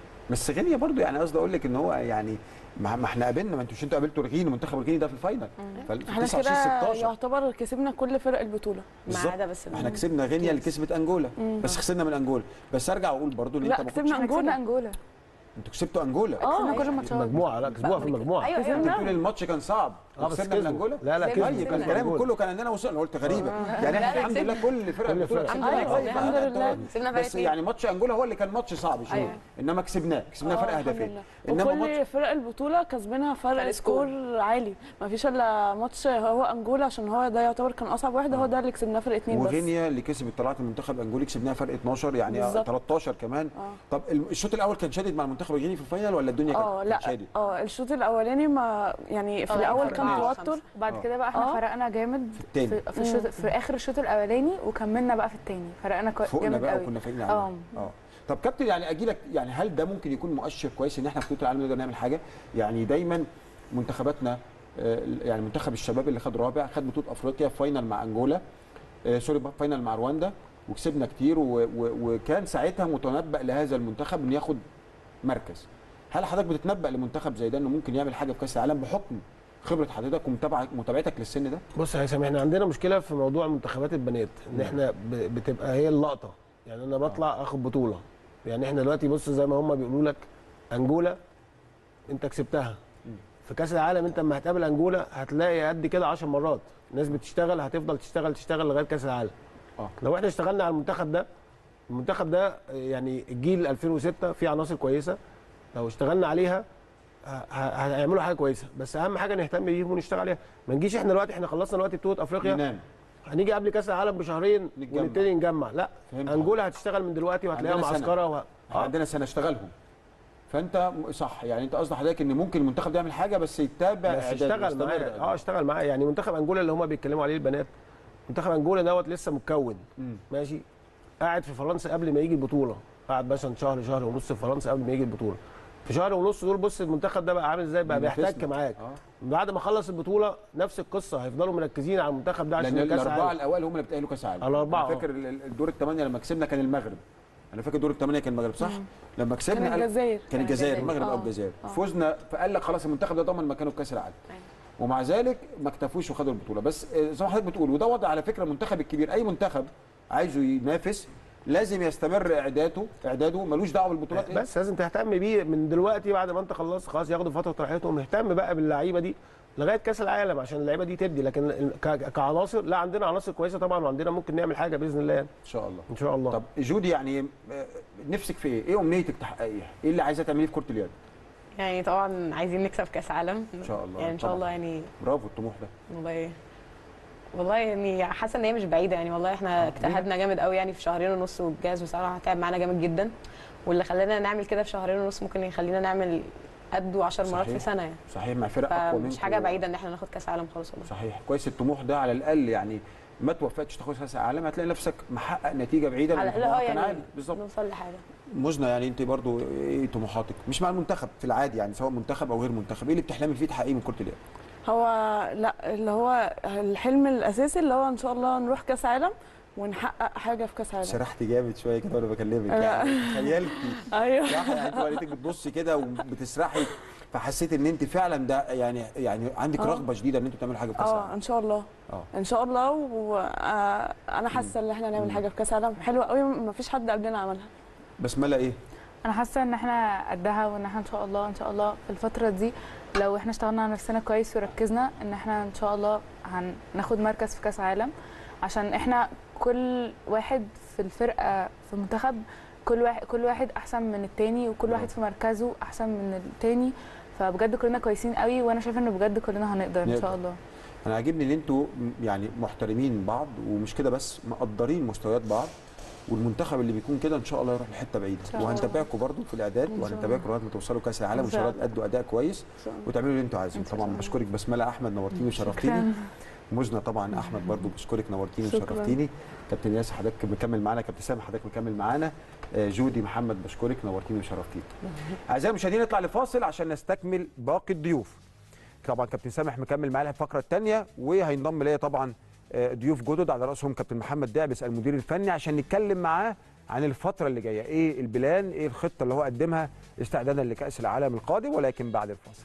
بس غينيا برضو يعني قصدي اقول لك ان هو يعني ما ما احنا قابلنا ما انتوا مش انتوا قابلتوا الغين ومنتخب الغين ده في الفاينل فال- احنا 29 كده 16 يعتبر كسبنا كل فرق البطوله ما بالظبط. عدا بس احنا كسبنا غينيا اللي كسبت انجولا بس خسرنا من انجولا بس ارجع واقول برضو ان لا، انت ما كنتش كسبنا احنا كسبنا انجولا انجولا انتوا كسبتوا انجولا كسبنا كل اه الماتشات المجموعه لا كسبوها في المجموعه ايوه انت ايوه بتقول الماتش كان صعب اه بس وخسرنا من كسبوا. انجولا لا لا كسبنا. كسبوا طيب كان كسبنا. الكلام كله كان اننا وصلنا قلت غريبه يعني لا، احنا الحمد لله كل فرق كل البطوله فرق. كسبنا. الحمد لله. طيب، الحمد آه، لله. طيب. كسبنا فرق بس اتنين. يعني ماتش انجولا هو اللي كان ماتش صعب شويه أيوة. انما كسبناه كسبناه آه، فرق الحمد هدفين لله. انما ماتش وكل فرق البطوله كسبانها فرق فرق سكور. سكور عالي ما فيش الا ماتش هو انجولا عشان هو ده يعتبر كان اصعب واحد هو ده اللي كسبناه فرق اتنين بس وغينيا اللي كسبت طلعت المنتخب الانجولي كسبناها فرق 12 يعني بالظبط. 13 كمان اه طب الشوط الاول كان شادد مع المنتخب الغيني في الفاينل ولا الدنيا اه كانت لا كانت شادد؟ اه الشوط الاولاني ما يعني في اه، الاول فرق كان اه، توتر خمسة. وبعد آه. كده بقى احنا اه. فرقنا جامد في التاني في, في, الشوط في اخر الشوط الاولاني وكملنا بقى في التاني فرقنا كوي- فوقنا جامد بقى قوي وكنا فايقين اه عليهم اه طب كابتن يعني اجي لك يعني هل ده ممكن يكون مؤشر كويس ان احنا في بطوله العالم نقدر نعمل حاجه؟ يعني دايما منتخباتنا آه، يعني منتخب الشباب اللي خد رابع خد بطوله افريقيا فاينل مع انجولا آه، سوري بقى، فاينل مع رواندا وكسبنا كتير و... و... وكان ساعتها متنبأ لهذا المنتخب انه ياخد مركز هل حضرتك بتتنبأ لمنتخب زي ده انه ممكن يعمل حاجه في كاس العالم بحكم خبره حضرتك ومتابعه متابعتك للسن ده بص يا هيثم احنا عندنا مشكله في موضوع منتخبات البنات ان احنا ب- بتبقى هي اللقطه يعني انا بطلع اخد بطوله يعني احنا دلوقتي بص زي ما هم بيقولوا لك انجولا انت كسبتها في كاس العالم انت لما هتقابل انجولا هتلاقي قد كده 10 مرات الناس بتشتغل هتفضل تشتغل تشتغل لغايه كاس العالم اه لو احنا اشتغلنا على المنتخب ده المنتخب ده يعني الجيل 2006 فيه عناصر كويسه لو اشتغلنا عليها ه- ه- هيعملوا حاجه كويسه بس اهم حاجه نهتم بيهم ونشتغل عليها ما نجيش احنا دلوقتي احنا خلصنا دلوقتي بطوله افريقيا ننام هنيجي قبل كاس العالم بشهرين نتجمع. ونبتدي نجمع لا فهمت انجولا هتشتغل من دلوقتي وهتلاقيها عندنا سنة. معسكره و... آه. عندنا سنه اشتغلهم فانت م- صح يعني انت قصد حضرتك ان ممكن المنتخب ده يعمل حاجه بس يتابع بس إعداد اشتغل ويستمر معاه إعداد. اه اشتغل معاه يعني منتخب انجولا اللي هم بيتكلموا عليه البنات منتخب انجولا دوت لسه متكون مم. ماشي قاعد في فرنسا قبل ما يجي البطوله قاعد مثلا شهر شهر ونص في فرنسا قبل ما يجي البطوله في شهر ونص دول بص المنتخب ده بقى عامل ازاي بقى بينافسنا. بيحتك معاك آه. بعد ما خلص البطوله نفس القصه هيفضلوا مركزين على المنتخب ده عشان لان كاس الاربعه العالم الاوائل هم اللي بتاهلوا كاس العالم الأربعة، انا آه. فاكر ال- ال- الدور الثمانيه لما كسبنا كان المغرب انا فاكر دور الثمانيه كان المغرب صح لما كسبنا كان قال- الجزائر. كان كان الجزائر الجزائر. المغرب او آه. الجزائر آه. فزنا فقال لك خلاص المنتخب ده ضمن مكانه في كاس العالم ومع ذلك ما اكتفوش وخدوا البطوله بس آه، زي ما حضرتك بتقول وده وضع على فكره المنتخب الكبير اي منتخب عايزه ينافس لازم يستمر اعداده اعداده ملوش دعوه بالبطولات إيه؟ بس لازم تهتم بيه من دلوقتي بعد ما انت خلصت خلاص ياخدوا فتره راحتهم اهتم بقى باللعيبه دي لغايه كاس العالم عشان اللعيبه دي تدي لكن ال- ك- كعناصر لا عندنا عناصر كويسه طبعا وعندنا ممكن نعمل حاجه باذن الله يعني. ان شاء الله ان شاء الله طب جودي يعني آه، نفسك في ايه؟ ايه امنيتك تحققيها؟ ايه اللي عايزه تعمليه في كره اليد؟ يعني طبعا عايزين نكسب كاس عالم ان شاء الله يعني ان شاء طبعاً. الله يعني برافو الطموح ده والله والله يعني حاسه ان هي مش بعيده يعني والله احنا اجتهدنا جامد قوي يعني في شهرين ونص والجهاز بصراحه تعب معانا جامد جدا واللي خلانا نعمل كده في شهرين ونص ممكن يخلينا نعمل قده 10 مرات في صحيح. سنه يعني صحيح مع فرق اقوى منكم فمش حاجه بعيده ان احنا ناخد كاس عالم خالص والله صحيح كويس الطموح ده على الاقل يعني ما توفقتش تاخد كاس العالم هتلاقي نفسك محقق نتيجه بعيده على لأن الاقل اه طموحك كان عالي يعني بالظبط نوصل لحاجه مزنة يعني انت برضو ايه طموحاتك مش مع المنتخب في العادي يعني سواء منتخب او غير منتخب ايه اللي بتحلمي فيه تحققيه من كره اليد هو لا اللي هو الحلم الاساسي اللي هو ان شاء الله نروح كاس عالم ونحقق حاجه في كاس عالم سرحتي جامد شويه كده وانا بكلمك لا. يعني تخيلتي ايوه صح يعني انت لقيتك بتبصي كده وبتسرحي فحسيت ان انت فعلا ده يعني يعني عندك آه. رغبه شديده ان انتوا تعملوا حاجه في كاس اه العالم ان شاء الله اه ان شاء الله وانا حاسه ان احنا نعمل حاجه في كاس عالم حلوه قوي ما فيش حد قبلنا عملها بسمله ايه انا حاسه ان احنا قدها وان احنا ان شاء الله ان شاء الله في الفتره دي لو احنا اشتغلنا على نفسنا كويس وركزنا ان احنا ان شاء الله هناخد مركز في كاس عالم عشان احنا كل واحد في الفرقه في المنتخب كل واحد كل واحد احسن من التاني وكل واحد في مركزه احسن من التاني فبجد كلنا كويسين قوي وانا شايفه ان بجد كلنا هنقدر ان نقدر. شاء الله انا عاجبني ان انتوا يعني محترمين بعض ومش كده بس مقدرين مستويات بعض والمنتخب اللي بيكون كده ان شاء الله يروح لحته بعيده شاء الله. وهنتابعكم برضو في الاعداد إن شاء وهنتابعكم لغايه ما توصلوا كاس العالم إن وان شاء الله شاء الله. تادوا اداء كويس شاء الله. وتعملوا اللي انتوا عايزينه إن شاء طبعا الله. بشكرك بسمله احمد نورتيني وشرفتيني شكراً. مزنه طبعا احمد برضو بشكرك نورتيني شكراً. وشرفتيني كابتن ياسر حضرتك مكمل معانا كابتن سامح حضرتك مكمل معانا آه، جودي محمد بشكرك نورتيني وشرفتيني اعزائي المشاهدين نطلع لفاصل عشان نستكمل باقي الضيوف طبعا كابتن سامح مكمل معانا الفقره الثانيه وهينضم ليا طبعا آه، ضيوف جدد على راسهم كابتن محمد دعبس المدير الفني عشان نتكلم معاه عن الفتره اللي جايه ايه البلان ايه الخطه اللي هو قدمها استعدادا لكاس العالم القادم ولكن بعد الفاصل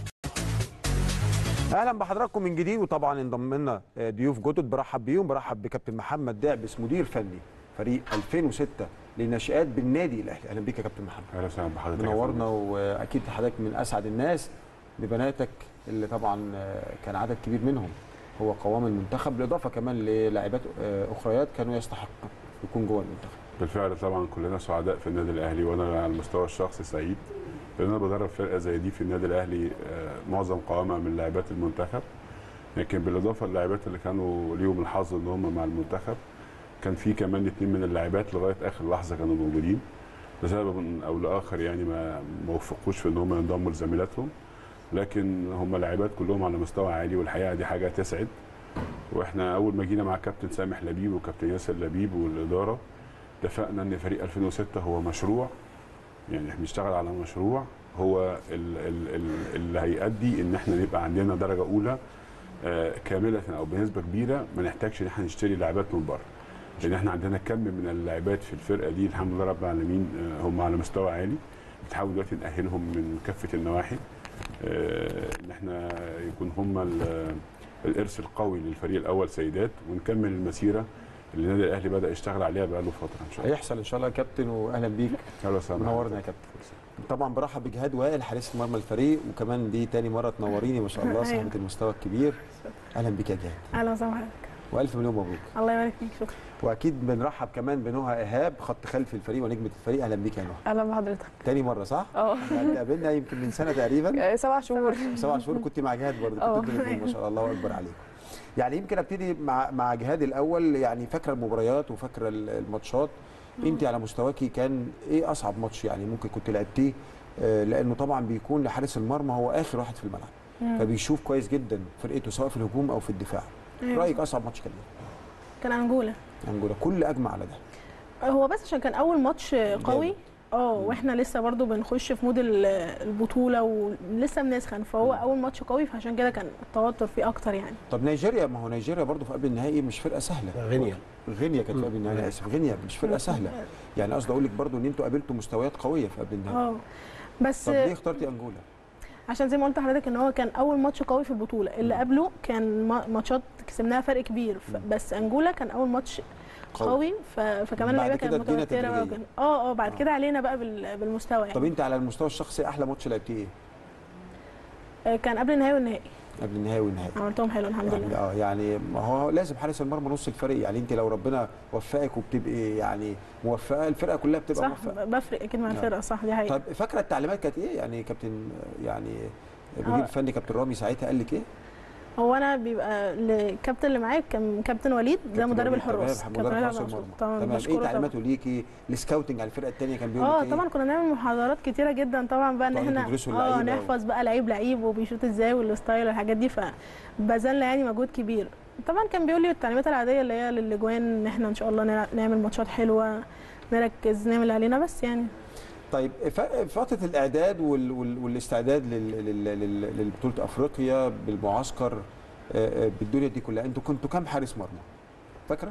اهلا بحضراتكم من جديد وطبعا انضم لنا آه، ضيوف جدد برحب بيهم برحب بكابتن محمد دعبس مدير فني فريق 2006 للناشئات بالنادي الاهلي اهلا بيك يا كابتن محمد اهلا وسهلا بحضرتك يا منورنا فندم. واكيد حضرتك من اسعد الناس ببناتك اللي طبعا آه، كان عدد كبير منهم هو قوام المنتخب بالاضافه كمان للاعبات آه، اخريات كانوا يستحقوا يكون جوه المنتخب بالفعل طبعا كلنا سعداء في النادي الاهلي وانا على المستوى الشخصي سعيد لان انا بدرب فرقه زي دي في النادي الاهلي آه، معظم قوامها من لاعبات المنتخب لكن بالاضافه للاعبات اللي كانوا ليهم الحظ ان هم مع المنتخب كان في كمان اتنين من اللاعبات لغايه اخر لحظه كانوا موجودين لسبب او لاخر يعني ما ما وفقوش في ان هم ينضموا لزميلاتهم لكن هم لاعبات كلهم على مستوى عالي والحقيقه دي حاجه تسعد واحنا اول ما جينا مع كابتن سامح لبيب وكابتن ياسر لبيب والاداره اتفقنا ان فريق 2006 هو مشروع يعني احنا بنشتغل على مشروع هو ال- ال- ال- اللي هيؤدي ان احنا نبقى عندنا درجه اولى آه، كامله او بنسبه كبيره ما نحتاجش ان احنا نشتري لاعبات من بره لان احنا عندنا كم من اللاعبات في الفرقه دي الحمد لله رب العالمين آه، هم على مستوى عالي بنحاول دلوقتي ناهلهم من كافه النواحي آه، ان احنا يكون هم ال- الارث القوي للفريق الاول سيدات ونكمل المسيره اللي النادي الاهلي بدا يشتغل عليها بقاله فتره ان شاء الله هيحصل ان شاء الله يا كابتن واهلا بيك اهلا وسهلا منورنا يا كابتن طبعا برحب بجهاد وائل حارس مرمى الفريق وكمان دي تاني مره تنوريني ما شاء الله أيوة. صاحبه المستوى الكبير اهلا بيك يا جهاد اهلا وسهلا بحضرتك والف مليون مبروك الله يبارك فيك شكرا واكيد بنرحب كمان بنهى ايهاب خط خلف الفريق ونجمه الفريق اهلا بيك يا نهى اهلا بحضرتك تاني مره صح؟ اه يعني اتقابلنا يمكن من سنه تقريبا آه، سبع شهور سبع شهور كنت مع جهاد برضه اه. كنت انتوا الاثنين ما شاء الله اكبر عليكم يعني يمكن ابتدي مع مع جهاد الاول يعني فاكره المباريات وفاكره ال- الماتشات انت على مستواكي كان ايه اصعب ماتش يعني ممكن كنت لعبتيه آه، لانه طبعا بيكون لحارس المرمى هو اخر واحد في الملعب مم. فبيشوف كويس جدا فرقته سواء في الهجوم او في الدفاع أيوة. رايك اصعب ماتش كان ايه؟ كان انجولا انجولا كل اجمع على ده هو بس عشان كان اول ماتش قوي اه واحنا لسه برضو بنخش في مود ال- البطوله ولسه بنسخن فهو اول ماتش قوي فعشان كده كان التوتر فيه اكتر يعني طب نيجيريا ما هو نيجيريا برضه في قبل النهائي مش فرقه سهله غينيا. غينيا كانت في قبل النهائي انا اسف غينيا مش فرقه سهله يعني قصدي اقول لك برضه ان انتوا قابلتوا مستويات قويه في قبل النهائي اه بس طب ليه اخترتي انجولا؟ عشان زي ما قلت لحضرتك ان هو كان اول ماتش قوي في البطوله اللي قبله كان ما- ماتشات كسبناها فرق كبير ف- بس انجولا كان اول ماتش قوي. قوي ف... فكمان بعد اللعيبه كده كانت ادينا متوتره بقى تدريجية. وكان اه اه بعد كده علينا بقى بال... بالمستوى يعني طب انت على المستوى الشخصي احلى ماتش لعبتيه ايه؟ آه، كان قبل النهائي والنهائي قبل النهائي والنهائي عملتهم حلو الحمد يعني لله اه يعني ما هو لازم حارس المرمى نص الفريق يعني انت لو ربنا وفقك وبتبقي يعني موفقه الفرقه كلها بتبقى صح موفقه ب- بفرق اكيد مع آه. الفرقه صح دي حقيقه طب فاكره التعليمات كانت ايه يعني كابتن يعني المدير آه. الفني كابتن رامي ساعتها قال لك ايه؟ هو انا بيبقى الكابتن اللي معاك كان كابتن وليد ده كابتن مدرب وليد، الحراس تمام، كابتن مدرب وليد حراس عبد المرمى المنصور. طبعا تمام ايه بشكره طبعا تعليماته ليكي السكاوتنج على الفرقه الثانيه كان بيقول اه لك ايه؟ طبعا كنا بنعمل محاضرات كتيره جدا طبعا بقى ان تقعدوا احنا تدرسوا اه اللعيبة و- نحفظ بقى لعيب لعيب وبيشوط ازاي والستايل والحاجات دي فبذلنا يعني مجهود كبير طبعا كان بيقول لي التعليمات العاديه اللي هي للاجوان ان احنا ان شاء الله نلع- نعمل ماتشات حلوه نركز نعمل اللي علينا بس يعني طيب ف- فتره الاعداد وال... وال... والاستعداد لل... لل... لل... للبطوله افريقيا بالمعسكر آه، آه، بالدنيا دي كلها انتوا كنتوا كام حارس مرمى؟ فاكره؟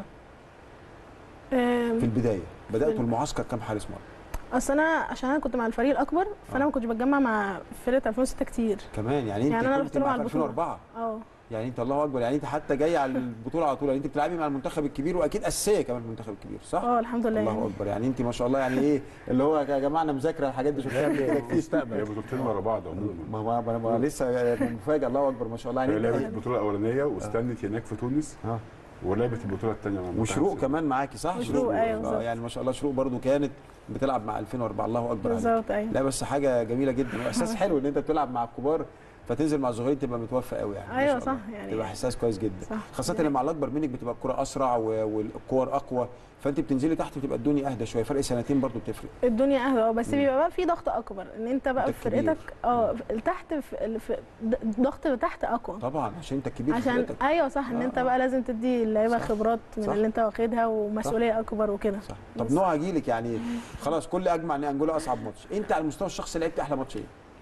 آم، في البدايه بداتوا في- المعسكر كام حارس مرمى؟ اصل انا عشان انا كنت مع الفريق الاكبر فانا ما كنتش بتجمع مع فرقه 2006 كتير كمان يعني انت يعني أنا كنت رحت له مع على في البطولة. 2004 اه يعني انت الله اكبر يعني انت حتى جاي على البطوله على طول يعني انت بتلعبي مع المنتخب الكبير واكيد اساسيه كمان في المنتخب الكبير صح؟ اه الحمد لله الله يعني. اكبر يعني انت ما شاء الله يعني ايه اللي هو يا جماعه انا مذاكره الحاجات دي شفتها قبل كده كتير هي بطولتين ورا بعض عموما ما ما ما, ما لسه مفاجئ الله اكبر ما شاء الله هي يعني لعبت انت- البطوله الاولانيه واستنت هناك في تونس اه ولعبت البطوله الثانيه مع وشروق منتخب كمان معاكي صح؟ وشروق، أيوة آه بالظبط. يعني ما شاء الله شروق برضو كانت بتلعب مع 2004 الله اكبر عليك بالظبط ايوه لا بس حاجه جميله جدا واحساس حلو ان انت بتلعب مع الكبار فتنزل مع الصغيرين تبقى متوفى قوي يعني ما أيوة شاء الله. صح، يعني- تبقى احساس كويس جدا صح. خاصه ان مع الاكبر منك بتبقى الكره اسرع و- والكور اقوى فانت بتنزلي تحت بتبقى الدنيا اهدى شويه فرق سنتين برضو بتفرق الدنيا اهدى اه بس بيبقى بقى في ضغط اكبر ان انت بقى انت في الكبير. فرقتك اه تحت في في ضغط تحت اقوى طبعا عشان انت الكبير في عشان فرقتك ايوه صح ان آه، انت آه. بقى لازم تدي اللعيبه صح. خبرات من صح. اللي انت واخدها ومسؤوليه اكبر وكده صح طب نوع اجيلك يعني خلاص كل اجمع ان انجولا اصعب ماتش انت على المستوى الشخصي لعبت احلى ماتش ايه؟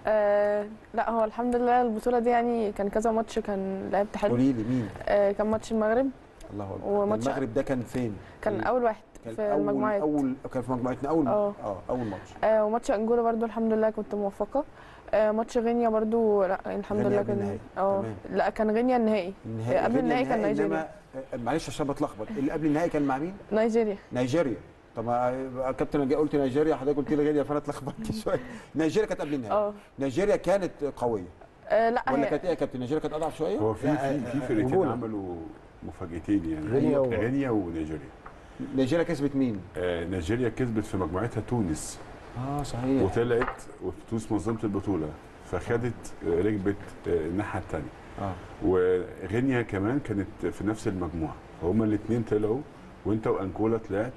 آه لا هو الحمد لله البطوله دي يعني كان كذا ماتش كان لعبت حلو قولي لي مين؟ آه كان ماتش المغرب الله اكبر وماتش- المغرب ده كان فين؟ كان اول واحد كان في أول المجموعات اول كان في مجموعتنا اول اه. اه اول ماتش آه وماتش انجولا برضو الحمد لله كنت موفقه آه ماتش غينيا برضو لا الحمد غينيا لله قبل كان النهائي. اه تمام. لا كان غينيا النهائي النهائي قبل غينيا النهائي كان نيجيريا إنما آه، معلش عشان بتلخبط اللي قبل النهائي كان مع مين؟ نيجيريا نيجيريا طب ما- كابتن انا جاي قلت نيجيريا حضرتك قلت لي غينيا فانا اتلخبطت شويه نيجيريا كانت قبل النهائي اه نيجيريا كانت قويه آه لا ولا هي كانت ايه يا كابتن نيجيريا كانت اضعف شويه؟ هو في في في فرقتين أنجولا. عملوا مفاجاتين يعني غينيا و- غينيا ونيجيريا نيجيريا كسبت مين؟ آه نيجيريا كسبت في مجموعتها تونس اه صحيح وطلعت وتونس نظمت البطوله فخدت آه، ركبت آه، الناحيه الثانيه اه وغينيا كمان كانت في نفس المجموعه فهما الاثنين طلعوا وانت وانجولا طلعت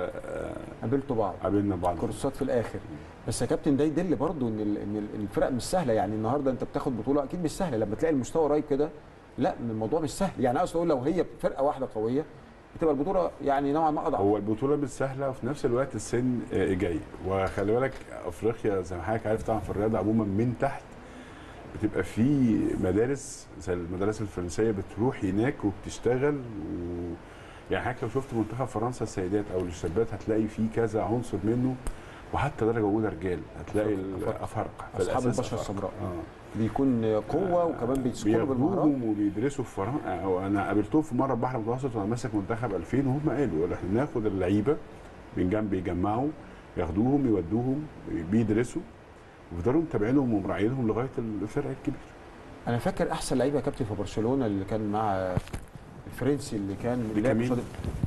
قابلتوا بعض فقابلنا بعض كورسات في الاخر بس يا كابتن ده يدل برضو ان ال- ان ال- الفرق مش سهله يعني النهارده انت بتاخد بطوله اكيد مش سهله لما تلاقي المستوى قريب كده لا الموضوع مش سهل يعني اقصد اقول لو هي فرقه واحده قويه بتبقى البطوله يعني نوعا ما اضعف هو البطوله مش سهله وفي نفس الوقت السن آه، جاي وخلي بالك افريقيا زي ما حضرتك عارف طبعا في الرياضه عموما من تحت بتبقى في مدارس زي المدارس الفرنسيه بتروح هناك وبتشتغل يعني حضرتك لو شفت منتخب فرنسا السيدات او الشابات هتلاقي فيه كذا عنصر منه وحتى درجه اولى رجال هتلاقي الافارقه في اصحاب الأساس البشره أفارقة. السمراء آه. بيكون قوه وكمان بيسكروا بالمهارات بياخدوهم وبيدرسوا في فرنسا انا قابلتهم في مره البحر المتوسط وانا ماسك منتخب 2000 وهم قالوا احنا بناخد اللعيبه من جنب بيجمعوا ياخدوهم يودوهم بيدرسوا ويفضلوا متابعينهم ومراعينهم لغايه الفرق الكبير انا فاكر احسن لعيبه يا كابتن في برشلونه اللي كان مع الفرنسي اللي كان لعب بكميل. قصاد-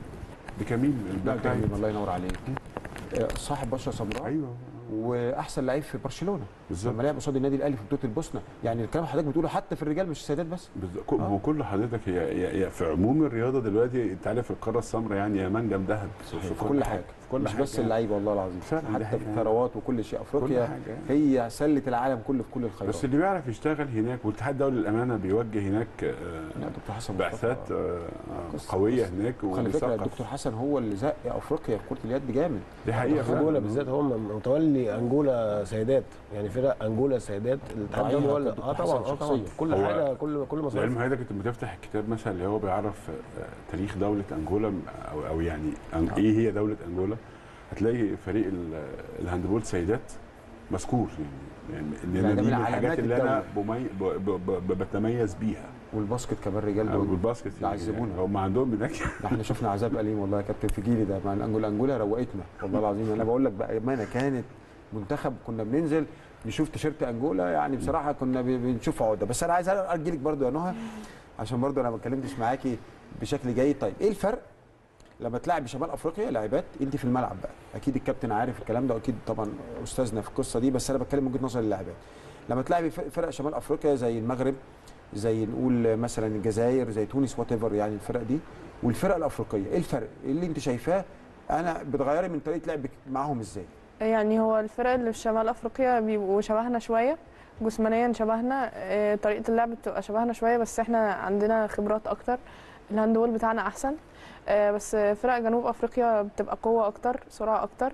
بكميل لا الباك كامل رايت. الله ينور عليك آه، صاحب بشره سمراء ايوه واحسن لعيب في برشلونه بالظبط. لما لعب قصاد النادي الاهلي في بطوله البوسنه يعني الكلام حضرتك بتقوله حتى في الرجال مش السيدات بس بالظبط كل- ما هو كل حضرتك هي, هي, هي في عموم الرياضه دلوقتي انت عارف القاره السمراء يعني يا منجم ذهب في كل حاجه في كل مش حاجه بس اللعيبه والله العظيم فعلا دي حتى حقيقة. في الثروات وكل شيء افريقيا حاجة. هي سله العالم كله في كل الخيرات بس اللي بيعرف يشتغل هناك والاتحاد الدولي للامانه بيوجه هناك آه، لا دكتور حسن بعثات مصطفى آه، قصة- قويه قصة. هناك وخلي فكره وبيثقف. الدكتور حسن هو اللي زق افريقيا في كره اليد جامد دي حقيقه انجولا فعلا. بالذات هو متولي انجولا سيدات يعني فرق انجولا سيدات الاتحاد راعيها الدولي هو اللي- الدكتور اه طبعا حسن اه طبعا شخصيا. كل هو حاجه كل كل مصاريف لعلم حضرتك انت لما تفتح الكتاب مثلا اللي هو بيعرف آه، تاريخ دوله انجولا او او يعني أن- ايه هي دوله انجولا هتلاقي فريق ال- الهاندبول سيدات مذكور يعني يعني يعني ده دي من من الحاجات علامات اللي انا الدولة. بمي... ب... ب... ب... بتميز بيها والباسكت كمان رجال دول والباسكت ده عذبونا. يعني هم عندهم هناك ده احنا شفنا عذاب اليم والله يا كابتن في جيلي ده مع الانجولا انجولا روقتنا والله العظيم انا بقول لك بامانه كانت منتخب كنا بننزل نشوف تيشيرت انجولا يعني بصراحه كنا ب- بنشوف عقده بس انا عايز ارجي لك برضو يا نهى عشان برضو انا ما اتكلمتش معاكي بشكل جيد طيب ايه الفرق لما تلعب بشمال افريقيا لاعبات انت في الملعب بقى اكيد الكابتن عارف الكلام ده واكيد طبعا استاذنا في القصه دي بس انا بتكلم من وجهه نظر اللاعبات لما تلعبي فرق فرق شمال افريقيا زي المغرب زي نقول مثلا الجزائر زي تونس وات يعني الفرق دي والفرق الافريقيه ايه الفرق إيه اللي انت شايفاه انا بتغيري من طريقه لعبك معاهم ازاي يعني هو الفرق اللي في شمال افريقيا بيبقوا شبهنا شويه جسمانيا شبهنا آه، طريقه اللعب بتبقى شبهنا شويه بس احنا عندنا خبرات اكتر الهاندبول بتاعنا احسن آه، بس فرق جنوب افريقيا بتبقى قوه اكتر سرعه اكتر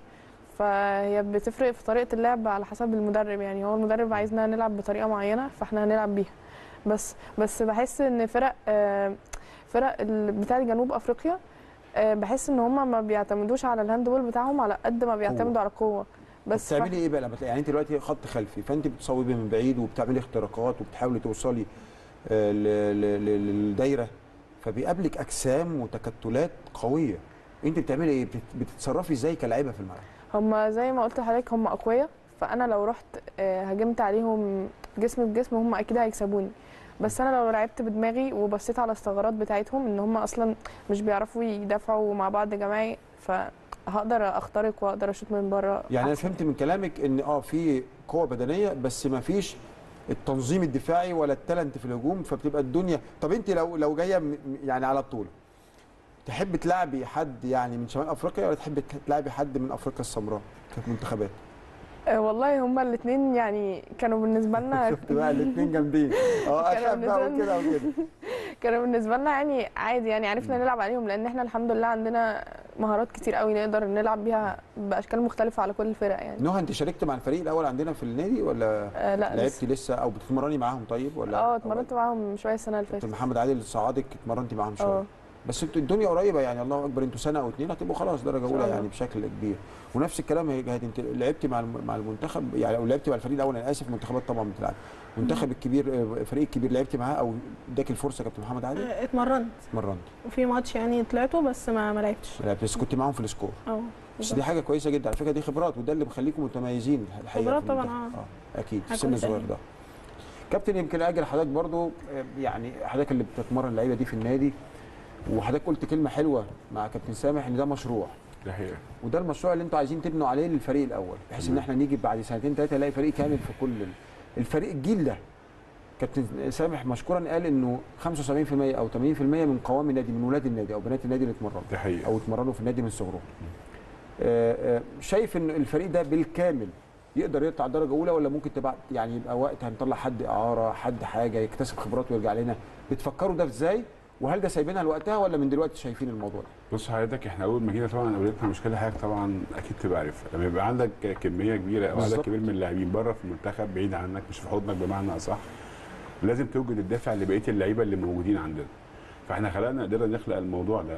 فهي بتفرق في طريقه اللعب على حسب المدرب يعني هو المدرب عايزنا نلعب بطريقه معينه فاحنا هنلعب بيها بس بس بحس ان فرق آه، فرق ال- بتاع جنوب افريقيا آه، بحس ان هم ما بيعتمدوش على الهاندبول بتاعهم على قد ما بيعتمدوا على القوه بس بتعملي ايه بقى لما تلاقي يعني انت دلوقتي خط خلفي فانت بتصوبي من بعيد وبتعملي اختراقات وبتحاولي توصلي آه، ل- ل- ل- للدايره فبيقابلك اجسام وتكتلات قويه انت بتعملي ايه بت- بتتصرفي ازاي كلاعيبه في الملعب هم زي ما قلت لحضرتك هم اقوياء فانا لو رحت آه، هجمت عليهم جسم بجسم هم اكيد هيكسبوني بس انا لو لعبت بدماغي وبصيت على الثغرات بتاعتهم ان هم اصلا مش بيعرفوا يدافعوا مع بعض جماعي فهقدر اخترق واقدر اشوط من بره يعني انا أحسن. فهمت من كلامك ان اه في قوه بدنيه بس ما فيش التنظيم الدفاعي ولا التالنت في الهجوم فبتبقى الدنيا طب انت لو لو جايه م- يعني على بطوله تحب تلعبي حد يعني من شمال افريقيا ولا تحب تلعبي حد من افريقيا السمراء كمنتخبات آه، والله هما الاثنين يعني كانوا بالنسبه لنا شفت بقى الاثنين جامدين اه كانوا اخف بقى بالنسبة وكده وكده كانوا بالنسبه لنا يعني عادي يعني عرفنا نلعب عليهم لان احنا الحمد لله عندنا مهارات كتير قوي نقدر نلعب بيها باشكال مختلفه على كل الفرق يعني نهى انت شاركت مع الفريق الاول عندنا في النادي ولا آه لا لعبتي لسه او بتتمرني معاهم طيب ولا اه اتمرنت معاهم شويه السنه اللي كابتن فاتت محمد عادل صعدك اتمرنتي معاهم شويه اه بس انتوا الدنيا قريبه يعني الله اكبر انتوا سنه او اتنين هتبقوا خلاص درجه شاء اولى الله. يعني بشكل كبير ونفس الكلام هي جهاد انت لعبتي مع الم- مع المنتخب يعني او لعبتي مع الفريق الاول انا اسف المنتخبات طبعا بتلعب المنتخب الكبير آه، الفريق الكبير لعبتي معاه او اداك الفرصه كابتن محمد عادل آه، اتمرنت اتمرنت وفي ماتش يعني طلعته بس ما ما لعبتش ما لعبتش بس كنت معاهم في السكور اه بس دي حاجه كويسه جدا على فكره دي خبرات وده اللي مخليكم متميزين الحقيقه خبرات في طبعا، المنتخب. اه. اه اكيد في حاجة السن كويسة الصغير جدا. ده كابتن يمكن اجل حضرتك برضو آه، يعني حضرتك اللي بتتمرن اللعيبه دي في النادي وحضرتك قلت كلمه حلوه مع كابتن سامح ان ده مشروع ده حقيقه وده المشروع اللي انتوا عايزين تبنوا عليه للفريق الاول بحيث ان تمام. احنا نيجي بعد سنتين ثلاثه نلاقي فريق كامل في كل ال- الفريق الجيل ده كابتن سامح مشكورا قال انه 75% او 80% من قوام النادي من ولاد النادي او بنات النادي اللي اتمرنوا ده حقيقه او اتمرنوا في النادي من صغرهم آه، آه، شايف ان الفريق ده بالكامل يقدر يطلع درجه اولى ولا ممكن تبقى يعني يبقى وقت هنطلع حد اعاره حد حاجه يكتسب خبرات ويرجع لنا بتفكروا ده ازاي وهل ده سايبينها لوقتها ولا من دلوقتي شايفين الموضوع ده بص حضرتك احنا اول ما جينا طبعا قابلتنا مشكله حضرتك طبعا اكيد تبقى عارفها لما يبقى عندك كميه كبيره او عدد بالظبط. كبير من اللاعبين بره في المنتخب بعيد عنك مش في حضنك بمعنى اصح لازم توجد الدافع لبقيه اللعيبه اللي موجودين عندنا فاحنا خلقنا قدرنا نخلق الموضوع ده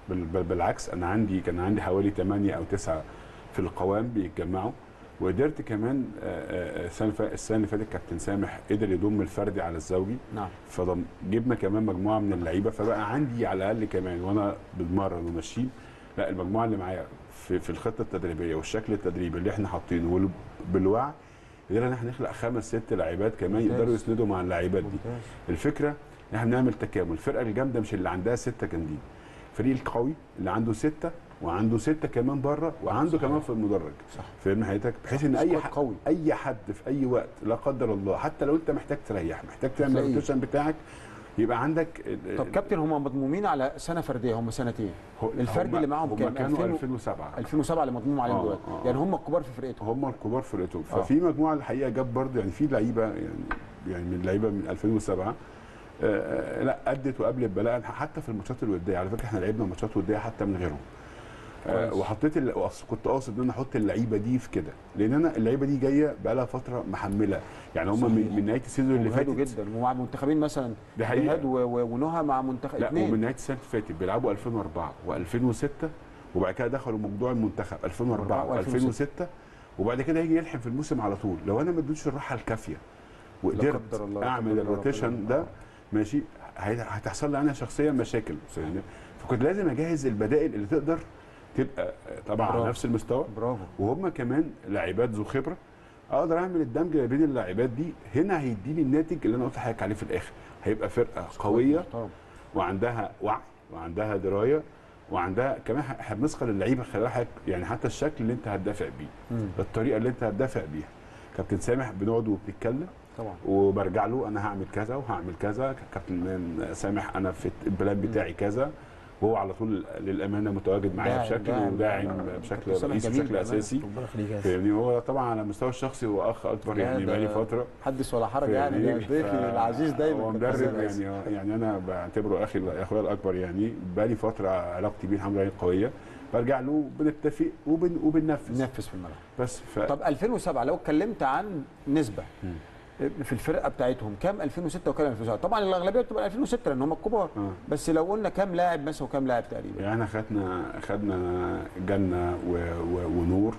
بل بل بالعكس انا عندي كان عندي حوالي 8 او 9 في القوام بيتجمعوا وقدرت كمان آه، آه، السنه اللي فاتت- السنه اللي فاتت كابتن سامح قدر يضم الفردي على الزوجي نعم فجبنا كمان مجموعه من اللعيبه فبقى عندي على الاقل كمان وانا بتمرن وماشيين لا المجموعه اللي معايا في, في الخطه التدريبيه والشكل التدريبي اللي احنا حاطينه وال- بالوعي قدرنا ان احنا نخلق خمس ست لاعبات كمان ممتاز. يقدروا يسندوا مع اللاعبات دي ممتاز. الفكره ان احنا بنعمل تكامل الفرقه الجامده مش اللي عندها سته جامدين الفريق القوي اللي عنده سته وعنده سته كمان بره وعنده صحيح. كمان في المدرج صح فاهم حضرتك بحيث ان اي سكواد حد قوي. اي حد في اي وقت لا قدر الله حتى لو انت محتاج تريح محتاج تعمل تلاقيه. الروتيشن بتاعك يبقى عندك طب كابتن هم مضمومين على سنه فرديه هم سنتين هو- الفردي هم- اللي معاهم هم كام كانوا 2000 2007 2007 اللي مضموم عليهم آه، دلوقتي آه، يعني آه. هم الكبار في فرقتهم هم الكبار فرقتهم آه. ففي مجموعه الحقيقه جاب برضه يعني في لعيبه يعني يعني من لعيبه من 2007 آه، آه، لا ادت وقابلت بلاء حتى في الماتشات الوديه على فكره احنا لعبنا ماتشات وديه حتى من غيرهم آه، كويس. وحطيت ال- وأص- كنت قاصد ان انا احط اللعيبه دي في كده لان انا اللعيبه دي جايه بقى لها فتره محمله يعني هم من, صحيح. من نهايه السيزون اللي وجهادوا فاتت جدا ومع منتخبين مثلا دي حقيقة. جهاد و- و- ونهى مع منتخب لا اثنين ومن نهايه السنه اللي فاتت بيلعبوا 2004 و2006 وبعد كده دخلوا موضوع المنتخب 2004 و2006 وبعد كده يجي يلحم في الموسم على طول لو انا ما اديتش الراحه الكافيه لا وقدرت قدر الله، لا اعمل قدر الله، الروتيشن ربنا- ده ماشي هي- هتحصل لي انا شخصيا مشاكل فاهمني؟ فكنت لازم اجهز البدائل اللي تقدر تبقى طبعا برافو. على نفس المستوى برافو وهم كمان لاعبات ذو خبره اقدر اعمل الدمج ما بين اللاعبات دي هنا هيديني الناتج اللي انا قلت لحضرتك عليه في الاخر هيبقى فرقه قويه محترم. وعندها وعي وعندها درايه وعندها كمان ح- احنا بنسخر اللعيبه خلال حضرتك يعني حتى الشكل اللي انت هتدافع بيه مم. الطريقه اللي انت هتدافع بيها كابتن سامح بنقعد وبنتكلم طبعا وبرجع له انا هعمل كذا وهعمل كذا كابتن سامح انا في البلان بتاعي كذا وهو على طول للامانه متواجد معايا داعم- بشكل داعم. وداعم كابتن بشكل سامح رئيسي جميل بشكل بأمانة. اساسي ربنا يخليك يا فاهمني هو طبعا على المستوى الشخصي هو اخ اكبر لا، يعني ده بقالي فتره حدث ولا حرج يعني ده فاهمني؟ ضيفي ف- العزيز دايما هو كابتن مدرب سامح. يعني يعني انا بعتبره اخي اخويا الاكبر يعني بقالي فتره علاقتي بيه الحمد لله قويه برجع له بنتفق وبن وبننفذ نفذ في الملعب بس ف... طب 2007 لو اتكلمت عن نسبه مم. في الفرقه بتاعتهم كام 2006 وكام 2007 طبعا الاغلبيه بتبقى 2006 لان هم الكبار آه. بس لو قلنا كام لاعب مثلا وكام لاعب تقريبا يعني احنا خدنا خدنا جنة و... و... ونور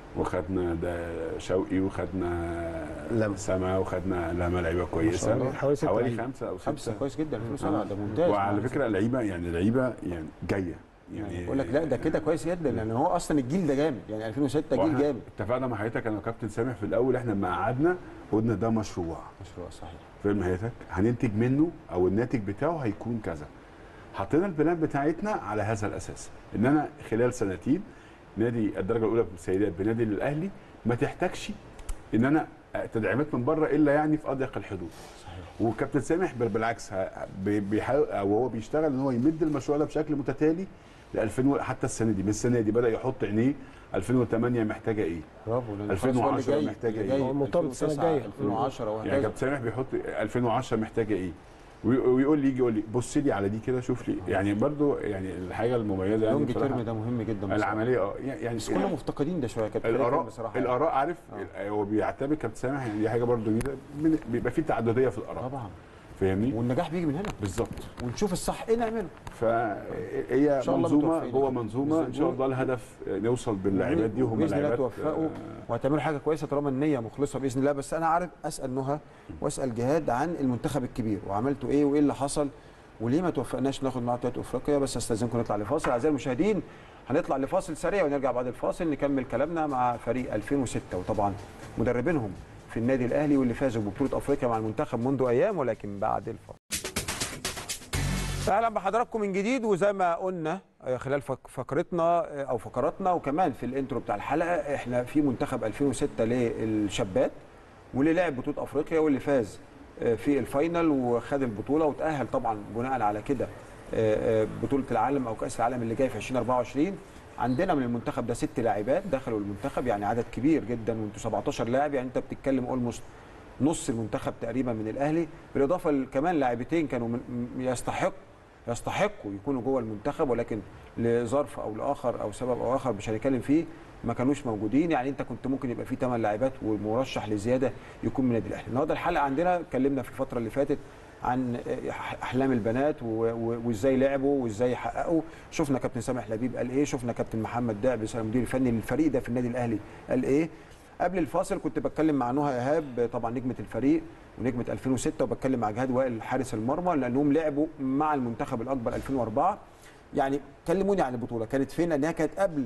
وخدنا ده شوقي وخدنا لما. سما وخدنا لما لعيبه كويسه الله. حوالي ست حوالي لعيبة. خمسه او سته خمسه كويس جدا 2007 آه. ده ممتاز وعلى فكره اللعيبه يعني اللعيبه يعني جايه يعني يعني بقول لك لا ده كده كويس جدا لان هو اصلا الجيل ده جامد يعني 2006 جيل وإحنا جامد اتفقنا مع حضرتك انا وكابتن سامح في الاول احنا لما قعدنا قلنا ده مشروع مشروع صحيح فاهم حضرتك هننتج منه او الناتج بتاعه هيكون كذا حطينا البلان بتاعتنا على هذا الاساس ان انا خلال سنتين نادي الدرجه الاولى بالسيدات بنادي الاهلي ما تحتاجش ان انا تدعيمات من بره الا يعني في اضيق الحدود صحيح وكابتن سامح بل بالعكس ه- بي- بيحاول او هو بيشتغل ان هو يمد المشروع ده بشكل متتالي ل 2000 و- حتى السنه دي من السنه دي بدا يحط عينيه 2008 محتاجه ايه برافو لأن خلاص هو اللي 2010 جاي- محتاجة اللي إيه؟ جاي هو مرتبط السنة 2009 الجاية. 2010 يعني وهكذا كابتن سامح بيحط 2010 محتاجه ايه وي- ويقول لي يجي يقول لي بص لي على دي كده شوف لي يعني برضو يعني الحاجه المميزه يعني لونج بصراحة تيرم ده مهم جدا بصراحة. العمليه اه يعني بس كنا مفتقدين ده شويه كابتن الاراء بصراحه الاراء عارف هو بيعتبر كابتن سامح يعني دي حاجه برضو جديده من- بيبقى في تعدديه في الاراء طبعا فاهمني والنجاح بيجي من هنا بالظبط ونشوف الصح ايه نعمله فهي إن شاء الله منظومه متوفقين. جوه منظومه ان شاء بالظبط. الله الهدف نوصل باللاعبات دي وهم باذن الله لاعبات توفقوا وهتعملوا حاجه كويسه طالما النيه مخلصه باذن الله بس انا عارف اسال نهى واسال جهاد عن المنتخب الكبير وعملتوا ايه وايه اللي حصل وليه ما توفقناش ناخد معاه بطوله افريقيا بس استاذنكم نطلع لفاصل اعزائي المشاهدين هنطلع لفاصل سريع ونرجع بعد الفاصل نكمل كلامنا مع فريق 2006 وطبعا مدربينهم في النادي الاهلي واللي فازوا ببطوله افريقيا مع المنتخب منذ ايام ولكن بعد الفاصل اهلا بحضراتكم من جديد وزي ما قلنا آه، خلال فق- فقرتنا آه، او فقراتنا وكمان في الانترو بتاع الحلقه احنا في منتخب 2006 للشابات واللي لعب بطوله افريقيا واللي فاز آه، في الفاينل وخد البطوله وتاهل طبعا بناء على كده آه، آه، بطوله العالم او كاس العالم اللي جاي في 2024 عندنا من المنتخب ده ست لاعبات دخلوا المنتخب يعني عدد كبير جدا وانتوا 17 لاعب يعني انت بتتكلم اولموست نص المنتخب تقريبا من الاهلي بالاضافه ل- كمان لاعبتين كانوا من م- يستحق يستحقوا يكونوا جوه المنتخب ولكن لظرف او لاخر او سبب او اخر مش هنتكلم فيه ما كانوش موجودين يعني انت كنت ممكن يبقى في ثمان لاعبات والمرشح لزياده يكون من النادي الاهلي النهارده الحلقه عندنا اتكلمنا في الفتره اللي فاتت عن احلام البنات و- و- وازاي لعبوا وازاي حققوا شفنا كابتن سامح لبيب قال ايه شفنا كابتن محمد دعبس المدير الفني للفريق ده في النادي الاهلي قال ايه قبل الفاصل كنت بتكلم مع نهى ايهاب طبعا نجمه الفريق ونجمه 2006 وبتكلم مع جهاد وائل حارس المرمى لانهم لعبوا مع المنتخب الاكبر 2004 يعني كلموني عن البطوله كانت فين لانها كانت قبل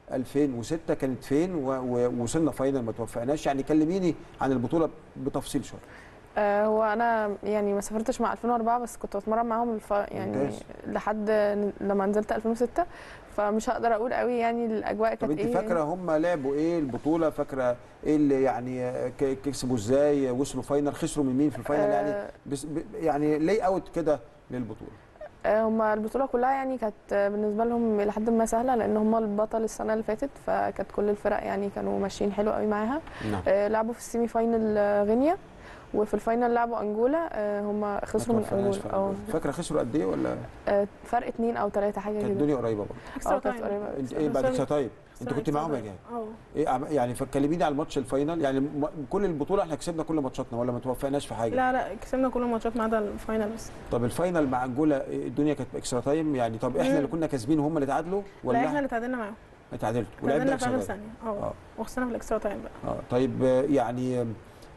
2006 كانت فين و- و- ووصلنا فاينل ما توفقناش يعني كلميني عن البطوله بتفصيل شويه آه، هو انا يعني ما سافرتش مع 2004 بس كنت بتمرن معاهم الف... يعني ممتاز. لحد لما نزلت 2006 فمش هقدر اقول قوي يعني الاجواء طب كانت انت ايه فاكره هم لعبوا ايه البطوله فاكره ايه اللي يعني ك- كسبوا ازاي وصلوا فاينل خسروا من مين في الفاينل يعني آه. بس ب- يعني لي اوت كده للبطوله آه، هما البطولة كلها يعني كانت آه، بالنسبة لهم إلى حد ما سهلة لأن هما البطل السنة اللي فاتت فكانت كل الفرق يعني كانوا ماشيين حلو قوي معاها نعم. آه، لعبوا في السيمي فاينل آه، غينيا وفي الفاينل لعبوا أنجولا آه، هما ما خسروا من توفقناش أنجولا في اه أنجولا. فاكره خسروا قد ايه ولا آه، فرق اتنين أو تلاتة حاجة كانت كده الدنيا قريبه برضه اه كانت قريبة انت ايه بعد كده طيب انت كنت معاهم يا جهاد اه ايه عم- يعني فكلميني على الماتش الفاينل يعني م- كل البطوله احنا كسبنا كل ماتشاتنا ولا ما توفقناش في حاجه لا لا كسبنا كل الماتشات ما عدا الفاينل بس طب الفاينل مع انجولا إيه الدنيا كانت اكسترا تايم يعني طب احنا مم. اللي كنا كاسبين وهم اللي تعادلوا لا احنا ولا اللي تعادلنا معاهم اتعادلتوا تعادلنا ولعبنا في اخر اكسترا تايم ثانيه اه وخسرنا في الاكسترا تايم بقى اه طيب آه، يعني آه،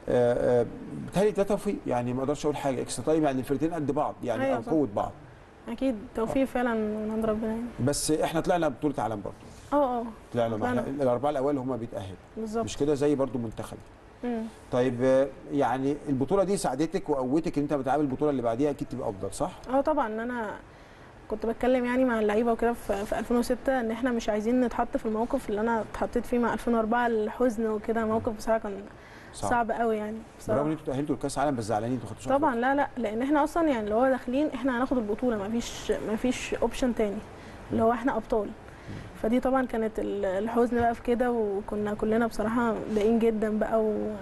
آه، بيتهيألي ده توفيق يعني ما اقدرش اقول حاجه اكسترا تايم يعني الفرقتين قد بعض يعني أيوة او صح. قوه بعض اكيد توفيق فعلا من عند ربنا يعني بس احنا طلعنا بطوله عالم برضه اه اه طلعنا مع طلعنا. الاربعه الاوائل هم بيتاهلوا بالظبط مش كده زي برضه منتخب مم. طيب آه، يعني البطوله دي ساعدتك وقوتك ان انت بتعامل البطوله اللي بعديها اكيد تبقى افضل صح؟ اه طبعا ان انا كنت بتكلم يعني مع اللعيبه وكده في, في 2006 ان احنا مش عايزين نتحط في الموقف اللي انا اتحطيت فيه مع 2004 الحزن وكده موقف بصراحه كان صعب. صعب, قوي يعني برغم ان بصراحه انتوا تاهلتوا لكاس العالم بس زعلانين انتوا خدتوش طبعا لا لا لان احنا اصلا يعني اللي هو داخلين احنا هناخد البطوله ما فيش ما فيش اوبشن تاني اللي هو احنا ابطال فدي طبعا كانت ال- الحزن بقى في كده وكنا كلنا بصراحه مضايقين جدا بقى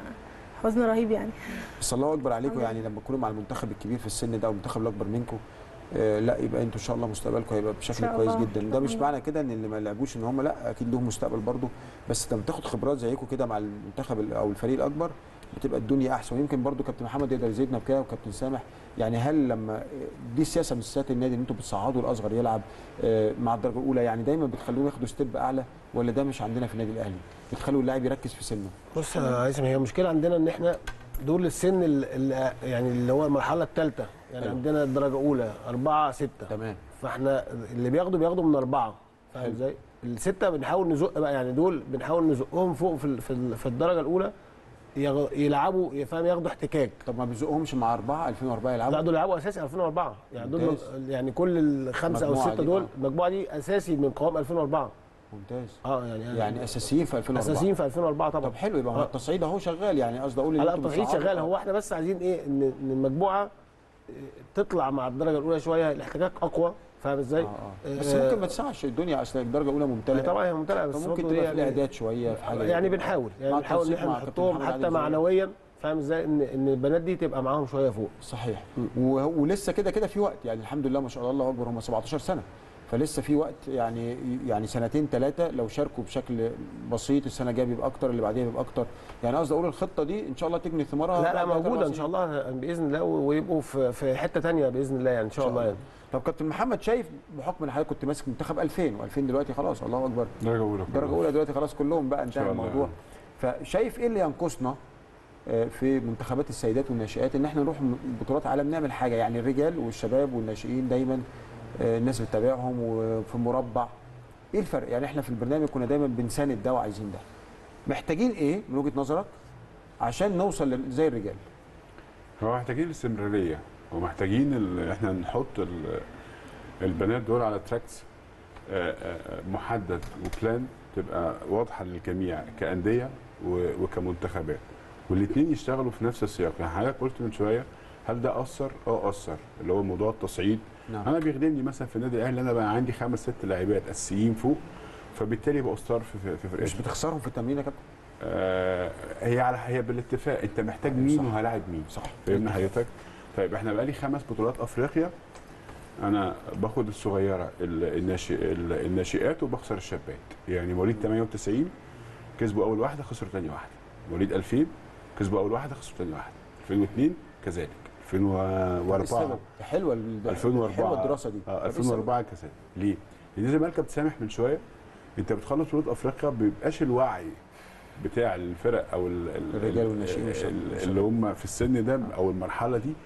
وحزن رهيب يعني بس الله اكبر عليكم يعني لما تكونوا مع المنتخب الكبير في السن ده والمنتخب الاكبر منكم آه لا يبقى انتوا ان شاء الله مستقبلكم هيبقى بشكل شاء كويس الله. جدا ده مش الله. معنى كده ان اللي ما لعبوش ان هم لا اكيد لهم مستقبل برضه بس لما تاخد خبرات زيكم كده مع المنتخب ال- او الفريق الاكبر بتبقى الدنيا احسن ويمكن برضه كابتن محمد يقدر يزيدنا بكده وكابتن سامح يعني هل لما دي سياسه من سياسات النادي ان انتوا بتصعدوا الاصغر يلعب آه، مع الدرجه الاولى يعني دايما بتخلوهم ياخدوا ستيب اعلى ولا ده مش عندنا في النادي الاهلي بتخلوا اللاعب يركز في سنه بص يا هيثم هي المشكله عندنا ان احنا دول السن اللي يعني اللي هو المرحله الثالثه يعني حلو. عندنا الدرجه اولى أربعة ستة تمام فاحنا اللي بياخدوا بياخدوا من أربعة فاهم حلو. ازاي؟ الستة بنحاول نزق بقى يعني دول بنحاول نزقهم فوق في ال- في, ال- في الدرجة الأولى يغ- يلعبوا فاهم ياخدوا احتكاك طب ما بيزقهمش مع أربعة 2004 يلعبوا لا دول يلعبوا أساسي 2004 يعني دول ممتاز. مج- يعني كل الخمسة أو المجموعة الستة دي، دول آه. المجموعة دي أساسي من قوام 2004 ممتاز اه يعني يعني اساسيين في 2004 أساسيين في 2004 طبعا طب حلو يبقى هو آه. التصعيد اهو شغال يعني قصدي اقول لا انتوا التصعيد بتصعدوا. شغال هو احنا بس عايزين ايه ان ان المجموعه تطلع مع الدرجه الاولى شويه الاحتكاك اقوى فاهم ازاي؟ آه آه. بس ممكن ما تسعش الدنيا اصل الدرجه الاولى ممتلئه طبعا هي ممتلئه بس فممكن برضه تبقى هي في الاعداد شويه في حاجه يعني كده. بنحاول يعني مع بنحاول ان التنسيق احنا مع كابتن نحطهم محمد حتى علي زويل. معنويا فاهم ازاي ان ان البنات دي تبقى معاهم شويه فوق صحيح و- ولسه كده كده في وقت يعني الحمد لله ما شاء الله الله اكبر هم 17 سنه فلسه في وقت يعني يعني سنتين ثلاثه لو شاركوا بشكل بسيط السنه الجايه بيبقى اكتر اللي بعديها بيبقى اكتر يعني قصدي اقول الخطه دي ان شاء الله تجني ثمارها لا لا بعد ثلاث موجوده أربع ان شاء الله باذن الله ويبقوا في في حته ثانيه باذن الله يعني ان شاء الله يعني طب كابتن محمد شايف بحكم ان حضرتك كنت ماسك منتخب 2000 و2000 دلوقتي خلاص الله اكبر درجه اولى درجه اولى دلوقتي خلاص كلهم بقى انتهى شاء الله. الموضوع فشايف ايه اللي ينقصنا آه، في منتخبات السيدات والناشئات ان احنا نروح م- بطولات عالم نعمل حاجه يعني الرجال والشباب والناشئين دايما آه، الناس بتتابعهم وفي مربع ايه الفرق يعني احنا في البرنامج كنا دايما بنساند ده وعايزين ده محتاجين ايه من وجهه نظرك عشان نوصل لل- زي الرجال هو محتاجين الاستمراريه ومحتاجين ال- احنا نحط ال- البنات دول على تراكس آه، آه، محدد وبلان تبقى واضحه للجميع كانديه و- وكمنتخبات والاثنين يشتغلوا في نفس السياق يعني حضرتك قلت من شويه هل ده اثر؟ اه اثر اللي هو موضوع التصعيد نعم. انا بيخدمني مثلا في النادي الاهلي انا بقى عندي خمس ست لاعبات اساسيين فوق فبالتالي بقوا ستار في في في فرقتي مش بتخسرهم في التمرين يا كابتن آه هي على هي بالاتفاق انت محتاج مين صح. وهلاعب مين صح فاهمني حضرتك طيب احنا بقالي خمس بطولات افريقيا انا باخد الصغيره ال- الناشئ ال- الناشئات وبخسر الشابات يعني مواليد 98 كسبوا اول واحده خسروا ثاني واحده مواليد 2000 كسبوا اول واحده خسروا ثاني واحده 2002 كذلك 2004 السبب حلوه ال- 2004 حلوه الدراسه دي اه طب إيه 2004 كساد ليه؟ لان زي ما قال كابتن سامح من شويه انت بتخلص بطوله افريقيا ما بيبقاش الوعي بتاع الفرق او ال- ال- الرجال ال- والناشئين والشباب. ال- اللي هم في السن ده او المرحله دي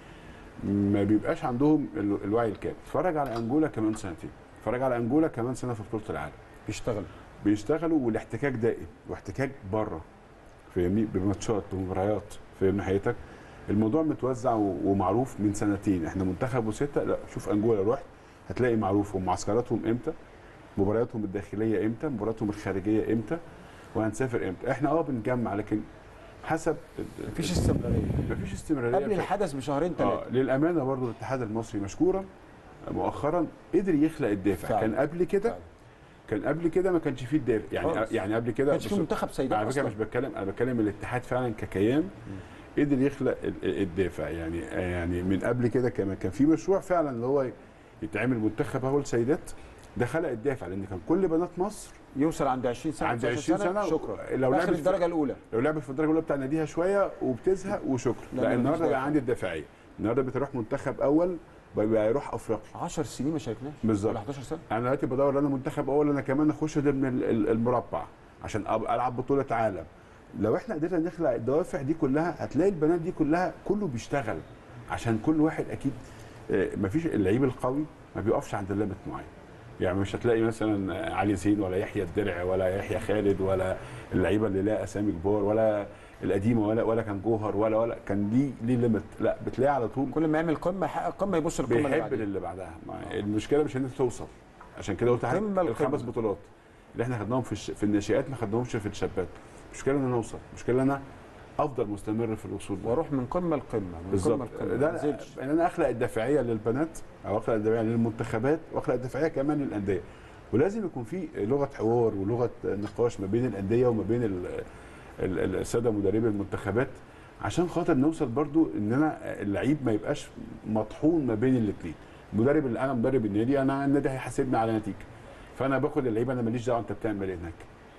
ما بيبقاش عندهم ال- الوعي الكامل اتفرج على انجولا كمان سنتين اتفرج على انجولا كمان سنه في بطوله العالم بيشتغلوا بيشتغلوا والاحتكاك دائم واحتكاك بره فاهمني بماتشات ومباريات فاهمني حياتك الموضوع متوزع و- ومعروف من سنتين احنا منتخب وسته لا شوف انجولا رحت هتلاقي معروف هم معسكراتهم امتى مبارياتهم الداخليه امتى مبارياتهم الخارجيه امتى وهنسافر امتى احنا اه بنجمع لكن حسب مفيش استمراريه مفيش استمراريه قبل في- الحدث بشهرين ثلاثه اه للامانه برضو الاتحاد المصري مشكورا مؤخرا قدر يخلق الدافع فعلا. كان قبل كده كان قبل كده ما كانش فيه الدافع يعني خالص. يعني قبل كده ما كانش فيه بص- منتخب سيدات على فكره أصلاً. مش بتكلم انا بتكلم الاتحاد فعلا ككيان قدر يخلق ال- ال- الدافع يعني يعني من قبل كده كمان كان في مشروع فعلا اللي هو يتعمل منتخب اهو السيدات ده خلق الدافع لان كان كل بنات مصر يوصل عند 20 سنه عند 19 20 سنه شكرا لو اخر لعبت في- الدرجه الاولى لو لعبت في الدرجه الاولى بتاع ناديها شويه وبتزهق وشكرا لا، لا مفيش النهارده دافع. بقى عندي الدافعيه النهارده بتروح منتخب اول بيبقى يروح افريقيا 10 سنين ما شاركناش بالظبط ولا 11 سنه انا دلوقتي بدور انا منتخب اول انا كمان اخش ضمن ال- ال- المربع عشان أب- العب بطوله عالم لو احنا قدرنا نخلق الدوافع دي كلها هتلاقي البنات دي كلها كله بيشتغل عشان كل واحد اكيد آه، مفيش اللعيب القوي ما بيقفش عند ليميت معين يعني مش هتلاقي مثلا علي زين ولا يحيى الدرع ولا يحيى خالد ولا اللعيبه اللي لها اسامي كبار ولا القديمه ولا ولا كان جوهر ولا ولا كان ليه ليه ليميت لا بتلاقي على طول كل ما يعمل قمه يحقق قمه يبص للقمه اللي بيحب بعدها اللي بعدها ما- المشكله مش ان انت توصل عشان كده قلت القمة لحضرتك القمة. الخمس بطولات اللي احنا خدناهم في الش... في الناشئات ما خدناهمش في الشابات المشكله ان انا اوصل المشكله ان انا افضل مستمر في الوصول ده. واروح من قمه لقمه من بالظبط قمه لقمه ده ما أنا- انزلش ان انا اخلق الدافعيه للبنات او اخلق الدافعيه للمنتخبات واخلق الدافعيه كمان للانديه ولازم يكون في لغه حوار ولغه نقاش ما بين الانديه وما بين ال- ال- ال- الساده مدربي المنتخبات عشان خاطر نوصل برضو ان انا اللعيب ما يبقاش مطحون ما بين الاثنين المدرب اللي انا مدرب النادي انا النادي هيحاسبني على نتيجه فانا باخد اللعيبه انا ماليش دعوه انت بتعمل ايه هناك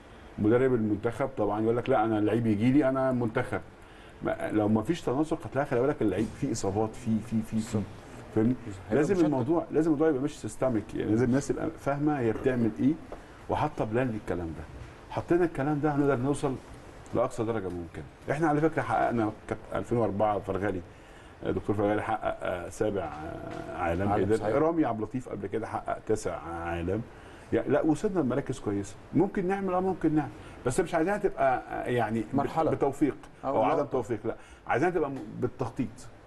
مدرب المنتخب طبعا يقول لك لا انا اللعيب يجي لي انا منتخب ما لو ما فيش تناسق هتلاقي خلي بالك اللعيب فيه اصابات فيه فيه فيه فيه فاهمني هيبقى لازم مشتت. الموضوع لازم الموضوع يبقى مش سيستميك يعني لازم الناس تبقى فاهمه هي بتعمل ايه وحاطه بلان للكلام ده حطينا الكلام ده هنقدر نوصل لاقصى درجه ممكنه احنا على فكره حققنا كانت 2004 فرغالي دكتور فرغالي حقق آه، سابع آه، عالم عالم قدر صحيح. رامي عبد اللطيف قبل كده حقق تاسع عالم يعني لا وصلنا لمراكز كويسه ممكن نعمل اه ممكن نعمل بس مش عايزينها تبقى آه، يعني بت- مرحلة. بتوفيق أو او عدم لقطة. توفيق لا عايزينها تبقى م- بالتخطيط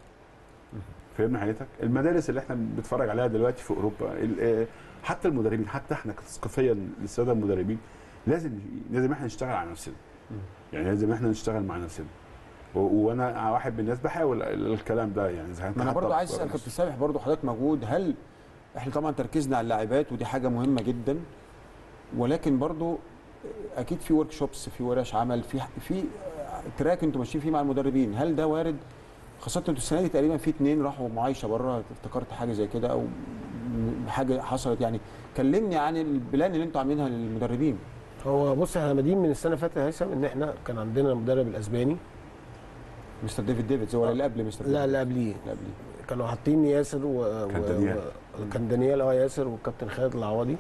فاهمني حضرتك المدارس اللي احنا بنتفرج عليها دلوقتي في اوروبا ال- آه، حتى المدربين حتى احنا تثقيفيا للساده المدربين لازم لازم احنا نشتغل على نفسنا يعني لازم احنا نشتغل مع نفسنا و- وانا واحد من الناس بحاول ال- الكلام ده يعني اذا كان ما انا حتى برضو عايز في اسال مصر. كابتن سامح برضو حضرتك موجود هل احنا طبعا تركيزنا على اللاعبات ودي حاجه مهمه جدا ولكن برضو اكيد في ورك شوبس في ورش عمل في في تراك انتوا ماشيين فيه مع المدربين هل ده وارد خاصه انتوا السنه دي تقريبا في اتنين راحوا معايشه بره افتكرت حاجه زي كده او م- حاجه حصلت يعني كلمني عن البلان اللي انتوا عاملينها للمدربين هو بص احنا بادئين من السنه اللي فاتت يا هيثم ان احنا كان عندنا المدرب الاسباني مستر ديفيد ديفيدز ولا اللي قبل مستر لا اللي قبليه اللي قبليه كانوا حاطين ياسر و... كان و- دانيال. و... كان دانيال اه ياسر والكابتن خالد العوضي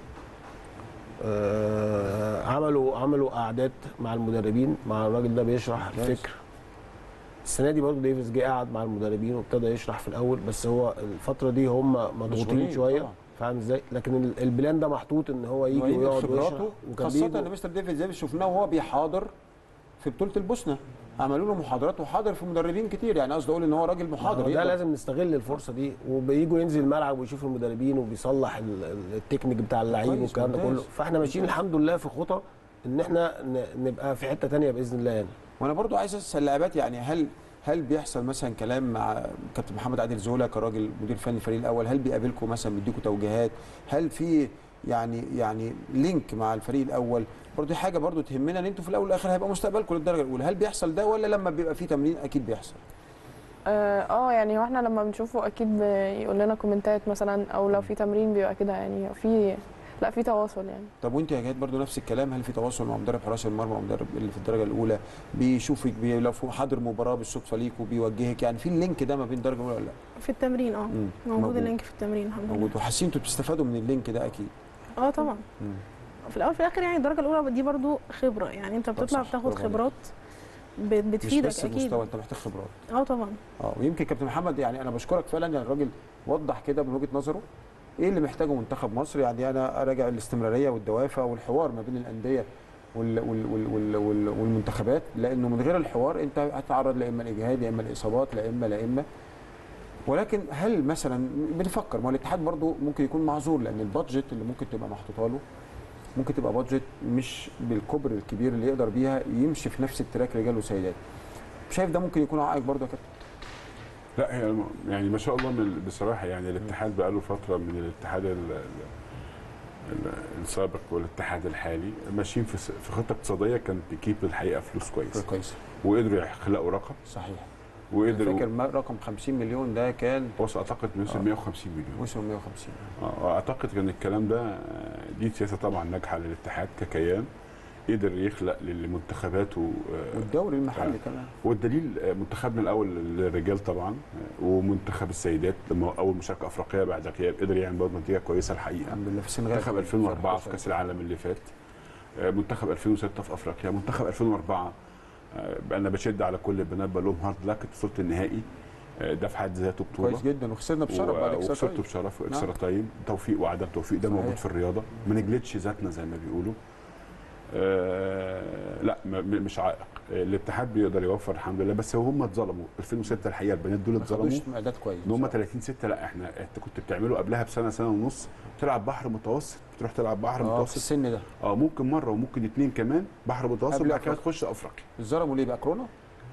آه عملوا عملوا قعدات مع المدربين مع الراجل ده بيشرح ممتاز. الفكر السنه دي برضه ديفيس جه قعد مع المدربين وابتدى يشرح في الاول بس هو الفتره دي هم مضغوطين مشغولين شويه طبعاً. فاهم ازاي لكن ال- البلان ده محطوط ان هو يجي ويجي ويقعد ويشرح خبراته وكان خاصة بيجوا- ان مستر ديفيد زي شفناه وهو بيحاضر في بطولة البوسنة عملوا له محاضرات وحاضر في مدربين كتير يعني قصدي اقول ان هو راجل محاضر ده يقدر. لازم نستغل الفرصه دي وبييجوا ينزل الملعب ويشوف المدربين وبيصلح ال- ال- التكنيك بتاع اللعيب كويس، والكلام ده ممتاز. كله فاحنا ماشيين الحمد لله في خطى ان احنا ن- نبقى في حته تانية باذن الله يعني وانا برضو عايز اسال اللاعبات يعني هل هل بيحصل مثلا كلام مع كابتن محمد عادل زولا كراجل مدير فني الفريق الاول هل بيقابلكم مثلا بيديكم توجيهات هل في يعني يعني لينك مع الفريق الاول برضو دي حاجه برضو تهمنا ان انتوا في الاول والاخر هيبقى مستقبلكم للدرجه الاولى هل بيحصل ده ولا لما بيبقى في تمرين اكيد بيحصل اه آه، يعني هو احنا لما بنشوفه اكيد بيقول لنا كومنتات مثلا او لو في تمرين بيبقى كده يعني في لا في تواصل يعني طب وانت يا جهاد برضو نفس الكلام هل في تواصل مع مدرب حراس المرمى ومدرب اللي في الدرجه الاولى بيشوفك بي لو في حاضر مباراه بالصدفه ليك وبيوجهك يعني في اللينك ده ما بين الدرجه الاولى ولا لا في التمرين اه مم. موجود اللينك في التمرين الحمد لله موجود وحاسين انتوا بتستفادوا من اللينك ده اكيد اه طبعا مم. في الاول في الاخر يعني الدرجه الاولى دي برضو خبره يعني انت بتطلع صح، بتاخد برافو عليك. خبرات بت- مش بتفيدك بس اكيد المستوى انت محتاج خبرات اه طبعا اه ويمكن كابتن محمد يعني انا بشكرك فعلا يعني الراجل وضح كده من وجهه نظره ايه اللي محتاجه منتخب مصر يعني انا راجع الاستمراريه والدوافع والحوار ما بين الانديه وال وال وال وال وال والمنتخبات لانه من غير الحوار انت هتتعرض لا اما الاجهاد يا اما الاصابات لا اما لا اما ولكن هل مثلا بنفكر ما هو الاتحاد برضو ممكن يكون معذور لان البادجت اللي ممكن تبقى محطوطه له ممكن تبقى بادجت مش بالكبر الكبير اللي يقدر بيها يمشي في نفس التراك رجال وسيدات شايف ده ممكن يكون عائق برضو يا كابتن لا هي الم- يعني ما شاء الله من بصراحه يعني الاتحاد بقى له فتره من الاتحاد ال- ال- ال- السابق والاتحاد الحالي ماشيين في س- في خطه اقتصاديه كانت تجيب الحقيقه فلوس كويس كويس وقدروا يخلقوا رقم صحيح وقدروا فاكر ما- رقم 50 مليون ده كان وصل اعتقد وصل آه. 150 مليون وصل 150 آه، واعتقد ان الكلام ده آه، دي سياسه طبعا ناجحه للاتحاد ككيان قدر يخلق لمنتخباته آه، والدوري المحلي آه، كمان والدليل آه، منتخبنا الاول للرجال طبعا آه، ومنتخب السيدات لما اول مشاركه افريقيه بعد غياب قدر يعمل برضه نتيجه كويسه الحقيقه الحمد لله في السنغال منتخب 2004 في كاس العالم اللي فات آه، منتخب 2006 في افريقيا منتخب 2004 آه، بقى انا بشد على كل البنات بقول لهم هارد لك وصلت النهائي آه، ده في حد ذاته بطوله كويس جدا وخسرنا بشرف بعد اكسترا وخسرته تايم. بشرف نعم. واكسترا تايم توفيق وعدم توفيق ده صحيح. موجود في الرياضه ما نجلدش ذاتنا زي ما بيقولوا آه لا م- م- مش عائق آه، الاتحاد بيقدر يوفر الحمد لله بس هم اتظلموا 2006 الحقيقه البنات دول ما اتظلموا خدوش معدات كويس ان هم 30 6 لا احنا انت كنت بتعمله قبلها بسنه سنه ونص تلعب بحر متوسط تروح تلعب بحر اه في متوسط السن ده اه ممكن مره وممكن اتنين كمان بحر متوسط قبل وبعد كده أفريقيا. تخش افريقيا اتظلموا ليه بقى كورونا؟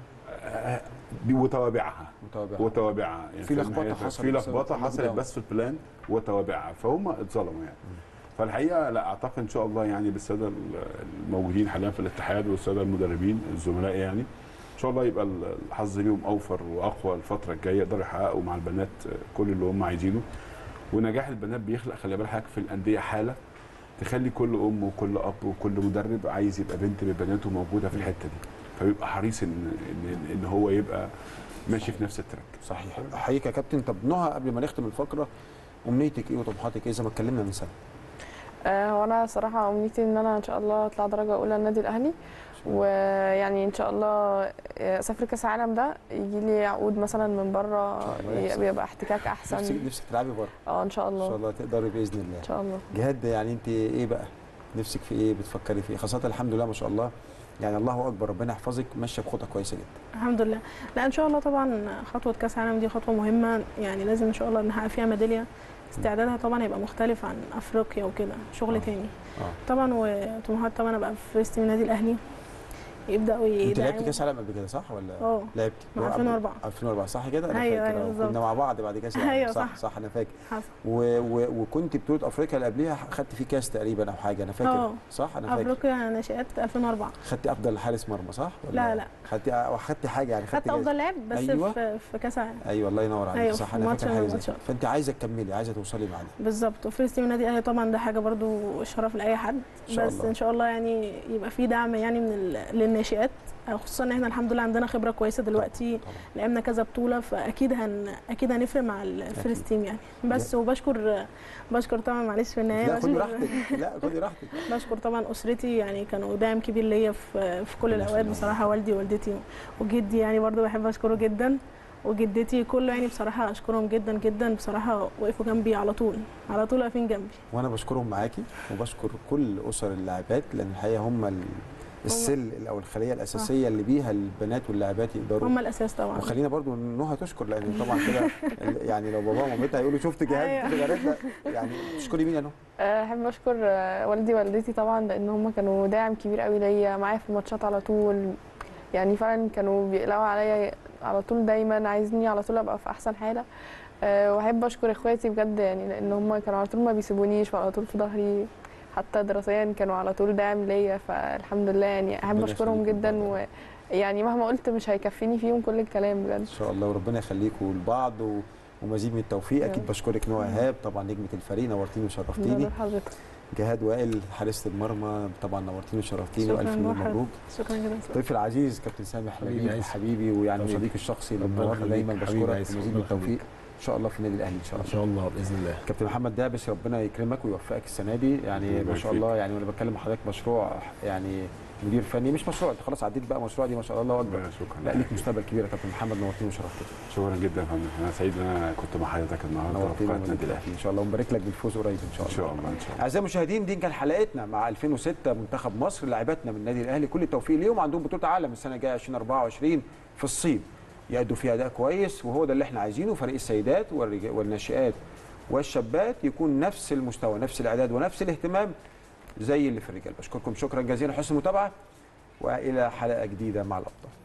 آه، دي وتوابعها متابعة وتوابعها يعني في في لخبطة النهاية حصلت في بسبب لخبطه اللوك حصلت داون. بس في البلان وتوابعها فهم اتظلموا يعني فالحقيقه لا اعتقد ان شاء الله يعني بالساده الموجودين حاليا في الاتحاد والساده المدربين الزملاء يعني ان شاء الله يبقى الحظ ليهم اوفر واقوى الفتره الجايه يقدروا يحققوا مع البنات كل اللي هم عايزينه ونجاح البنات بيخلق خلي بالك حضرتك في الانديه حاله تخلي كل ام وكل اب وكل مدرب عايز يبقى بنت من بناته موجوده في الحته دي فبيبقى حريص ان ان, إن هو يبقى ماشي في نفس التراك صحيح احييك يا كابتن طب نهى قبل ما نختم الفقره امنيتك ايه وطموحاتك ايه زي ما اتكلمنا من سنه آه، هو انا صراحه امنيتي ان انا ان شاء الله اطلع درجه اولى النادي الاهلي ويعني ان شاء الله آه، اسافر كاس العالم ده يجي لي عقود مثلا من بره الله يحسن. يبقى احتكاك نفسك احسن نفسك تلعبي بره اه ان شاء ان الله شاء الله تقدري باذن الله ان شاء الله جهاد يعني انت ايه بقى نفسك في ايه بتفكري في ايه خاصه الحمد لله ما شاء الله يعني الله اكبر ربنا يحفظك ماشيه بخطى كويسه جدا الحمد لله لا ان شاء الله طبعا خطوه كاس العالم دي خطوه مهمه يعني لازم ان شاء الله نحقق فيها ميداليه استعدادها طبعا هيبقى مختلف عن افريقيا وكده شغل آه. تاني اه طبعا وطموحات طبعا ابقى في وسط النادي الاهلي يبداوا انت لعبت يدعموا كاس عالم قبل كده صح ولا اه لعبت مع 2004 2004 صح كده انا أيوة، فاكر أيوة، آه. بالظبط. كنا مع بعض بعد كاس العالم أيوة، صح صح. صح انا فاكر حصل و... و... وكنت بطوله افريقيا اللي قبليها خدت فيه كاس تقريبا او حاجه انا فاكر اه. صح انا فاكر افريقيا ناشئات 2004 خدتي افضل حارس مرمى صح ولا لا، لا. خدتي او خدتي حاجه يعني خدت جايزة. افضل لاعب بس أيوة. في في كاس العالم ايوه الله ينور عليك أيوة، صح في انا ماتش فاكر من حاجه زي الماتشات. كده. فانت عايزه تكملي عايزه توصلي معانا بالظبط وفي وسط النادي الاهلي طبعا ده حاجه برضو شرف لاي حد إن شاء بس الله. ان شاء الله يعني يبقى في دعم يعني من ال... للناشئات خصوصا ان احنا الحمد لله عندنا خبره كويسه دلوقتي طبعا. لعبنا كذا بطوله فاكيد هن اكيد هنفرق مع الفيرست تيم يعني بس وبشكر بشكر طبعا معلش في النهايه لا خدي بشكر- راحتك لا خدي راحتك بشكر طبعا اسرتي يعني كانوا دعم كبير ليا في في كل ربنا الاوقات يخليهم. بصراحه والدي ووالدتي وجدي يعني برضو بحب اشكره جدا وجدتي كله يعني بصراحه اشكرهم جدا جدا بصراحه وقفوا جنبي على طول على طول واقفين جنبي وانا بشكرهم معاكي وبشكر كل اسر اللاعبات لان الحقيقه هم ال- السل او الخليه الاساسيه اللي بيها البنات واللاعبات يقدروا هم الاساس طبعا وخلينا برضو نهى تشكر لان طبعا كده ال- يعني لو بابا ومامتها هيقولوا شفت جهاد أيوة. في جارتنا يعني تشكري مين يا نهى؟ آه، احب اشكر آه، والدي ووالدتي طبعا لان هم كانوا داعم كبير قوي ليا معايا في الماتشات على طول يعني فعلا كانوا بيقلقوا عليا على طول دايما عايزيني على طول ابقى في احسن حاله آه، واحب اشكر اخواتي بجد يعني لان هم كانوا على طول ما بيسيبونيش وعلى طول في ظهري حتى دراسيا كانوا على طول داعم ليا فالحمد لله يعني احب ربنا اشكرهم يخليكم جدا لبعض. ويعني مهما قلت مش هيكفيني فيهم كل الكلام بجد ان شاء الله وربنا يخليكم لبعض و- ومزيد من التوفيق اكيد يا. بشكرك نهى ايهاب طبعا نجمه الفريق نورتيني وشرفتيني حضرتك جهاد وائل حارسه المرمى طبعا نورتيني وشرفتيني شكراً والف مليون مرحبا. مبروك شكرا جدا ضيفي العزيز كابتن سامح حبيبي لبيب عايز. حبيبي ويعني حبيبي. صديقي الشخصي اللي ربنا منورنا يخليك. دايما حبيبي بشكرك عايز. ومزيد ربنا التوفيق يخليك. ان شاء الله في النادي الاهلي ان شاء ان الله شاء الله باذن الله كابتن محمد دابس ربنا يكرمك ويوفقك السنه دي يعني الله ما شاء يبارك الله يعني وانا بتكلم مع حضرتك مشروع يعني مدير فني مش مشروع انت خلاص عديت بقى مشروع دي ما شاء الله اكبر لا، شكرا لا ليك مستقبل كبير يا كابتن محمد نورتني وشرفتني شكرا جدا يا فندم انا سعيد ان انا كنت مع حضرتك النهارده في نورتني قناه ومجد النادي الاهلي الاهلي ان شاء الله ونبارك لك بالفوز قريب ان شاء ان الله شاء الله ان شاء الله اعزائي المشاهدين دي كان حلقتنا مع 2006 منتخب مصر لاعبتنا من النادي الاهلي كل التوفيق ليهم عندهم بطوله عالم السنه الجايه 2024 في الصين يأدوا فيها اداء كويس وهو ده اللي احنا عايزينه فريق السيدات والرجال والناشئات والشابات يكون نفس المستوى نفس الاعداد ونفس الاهتمام زي اللي في الرجال بشكركم شكرا جزيلا حسن المتابعه والى حلقه جديده مع الابطال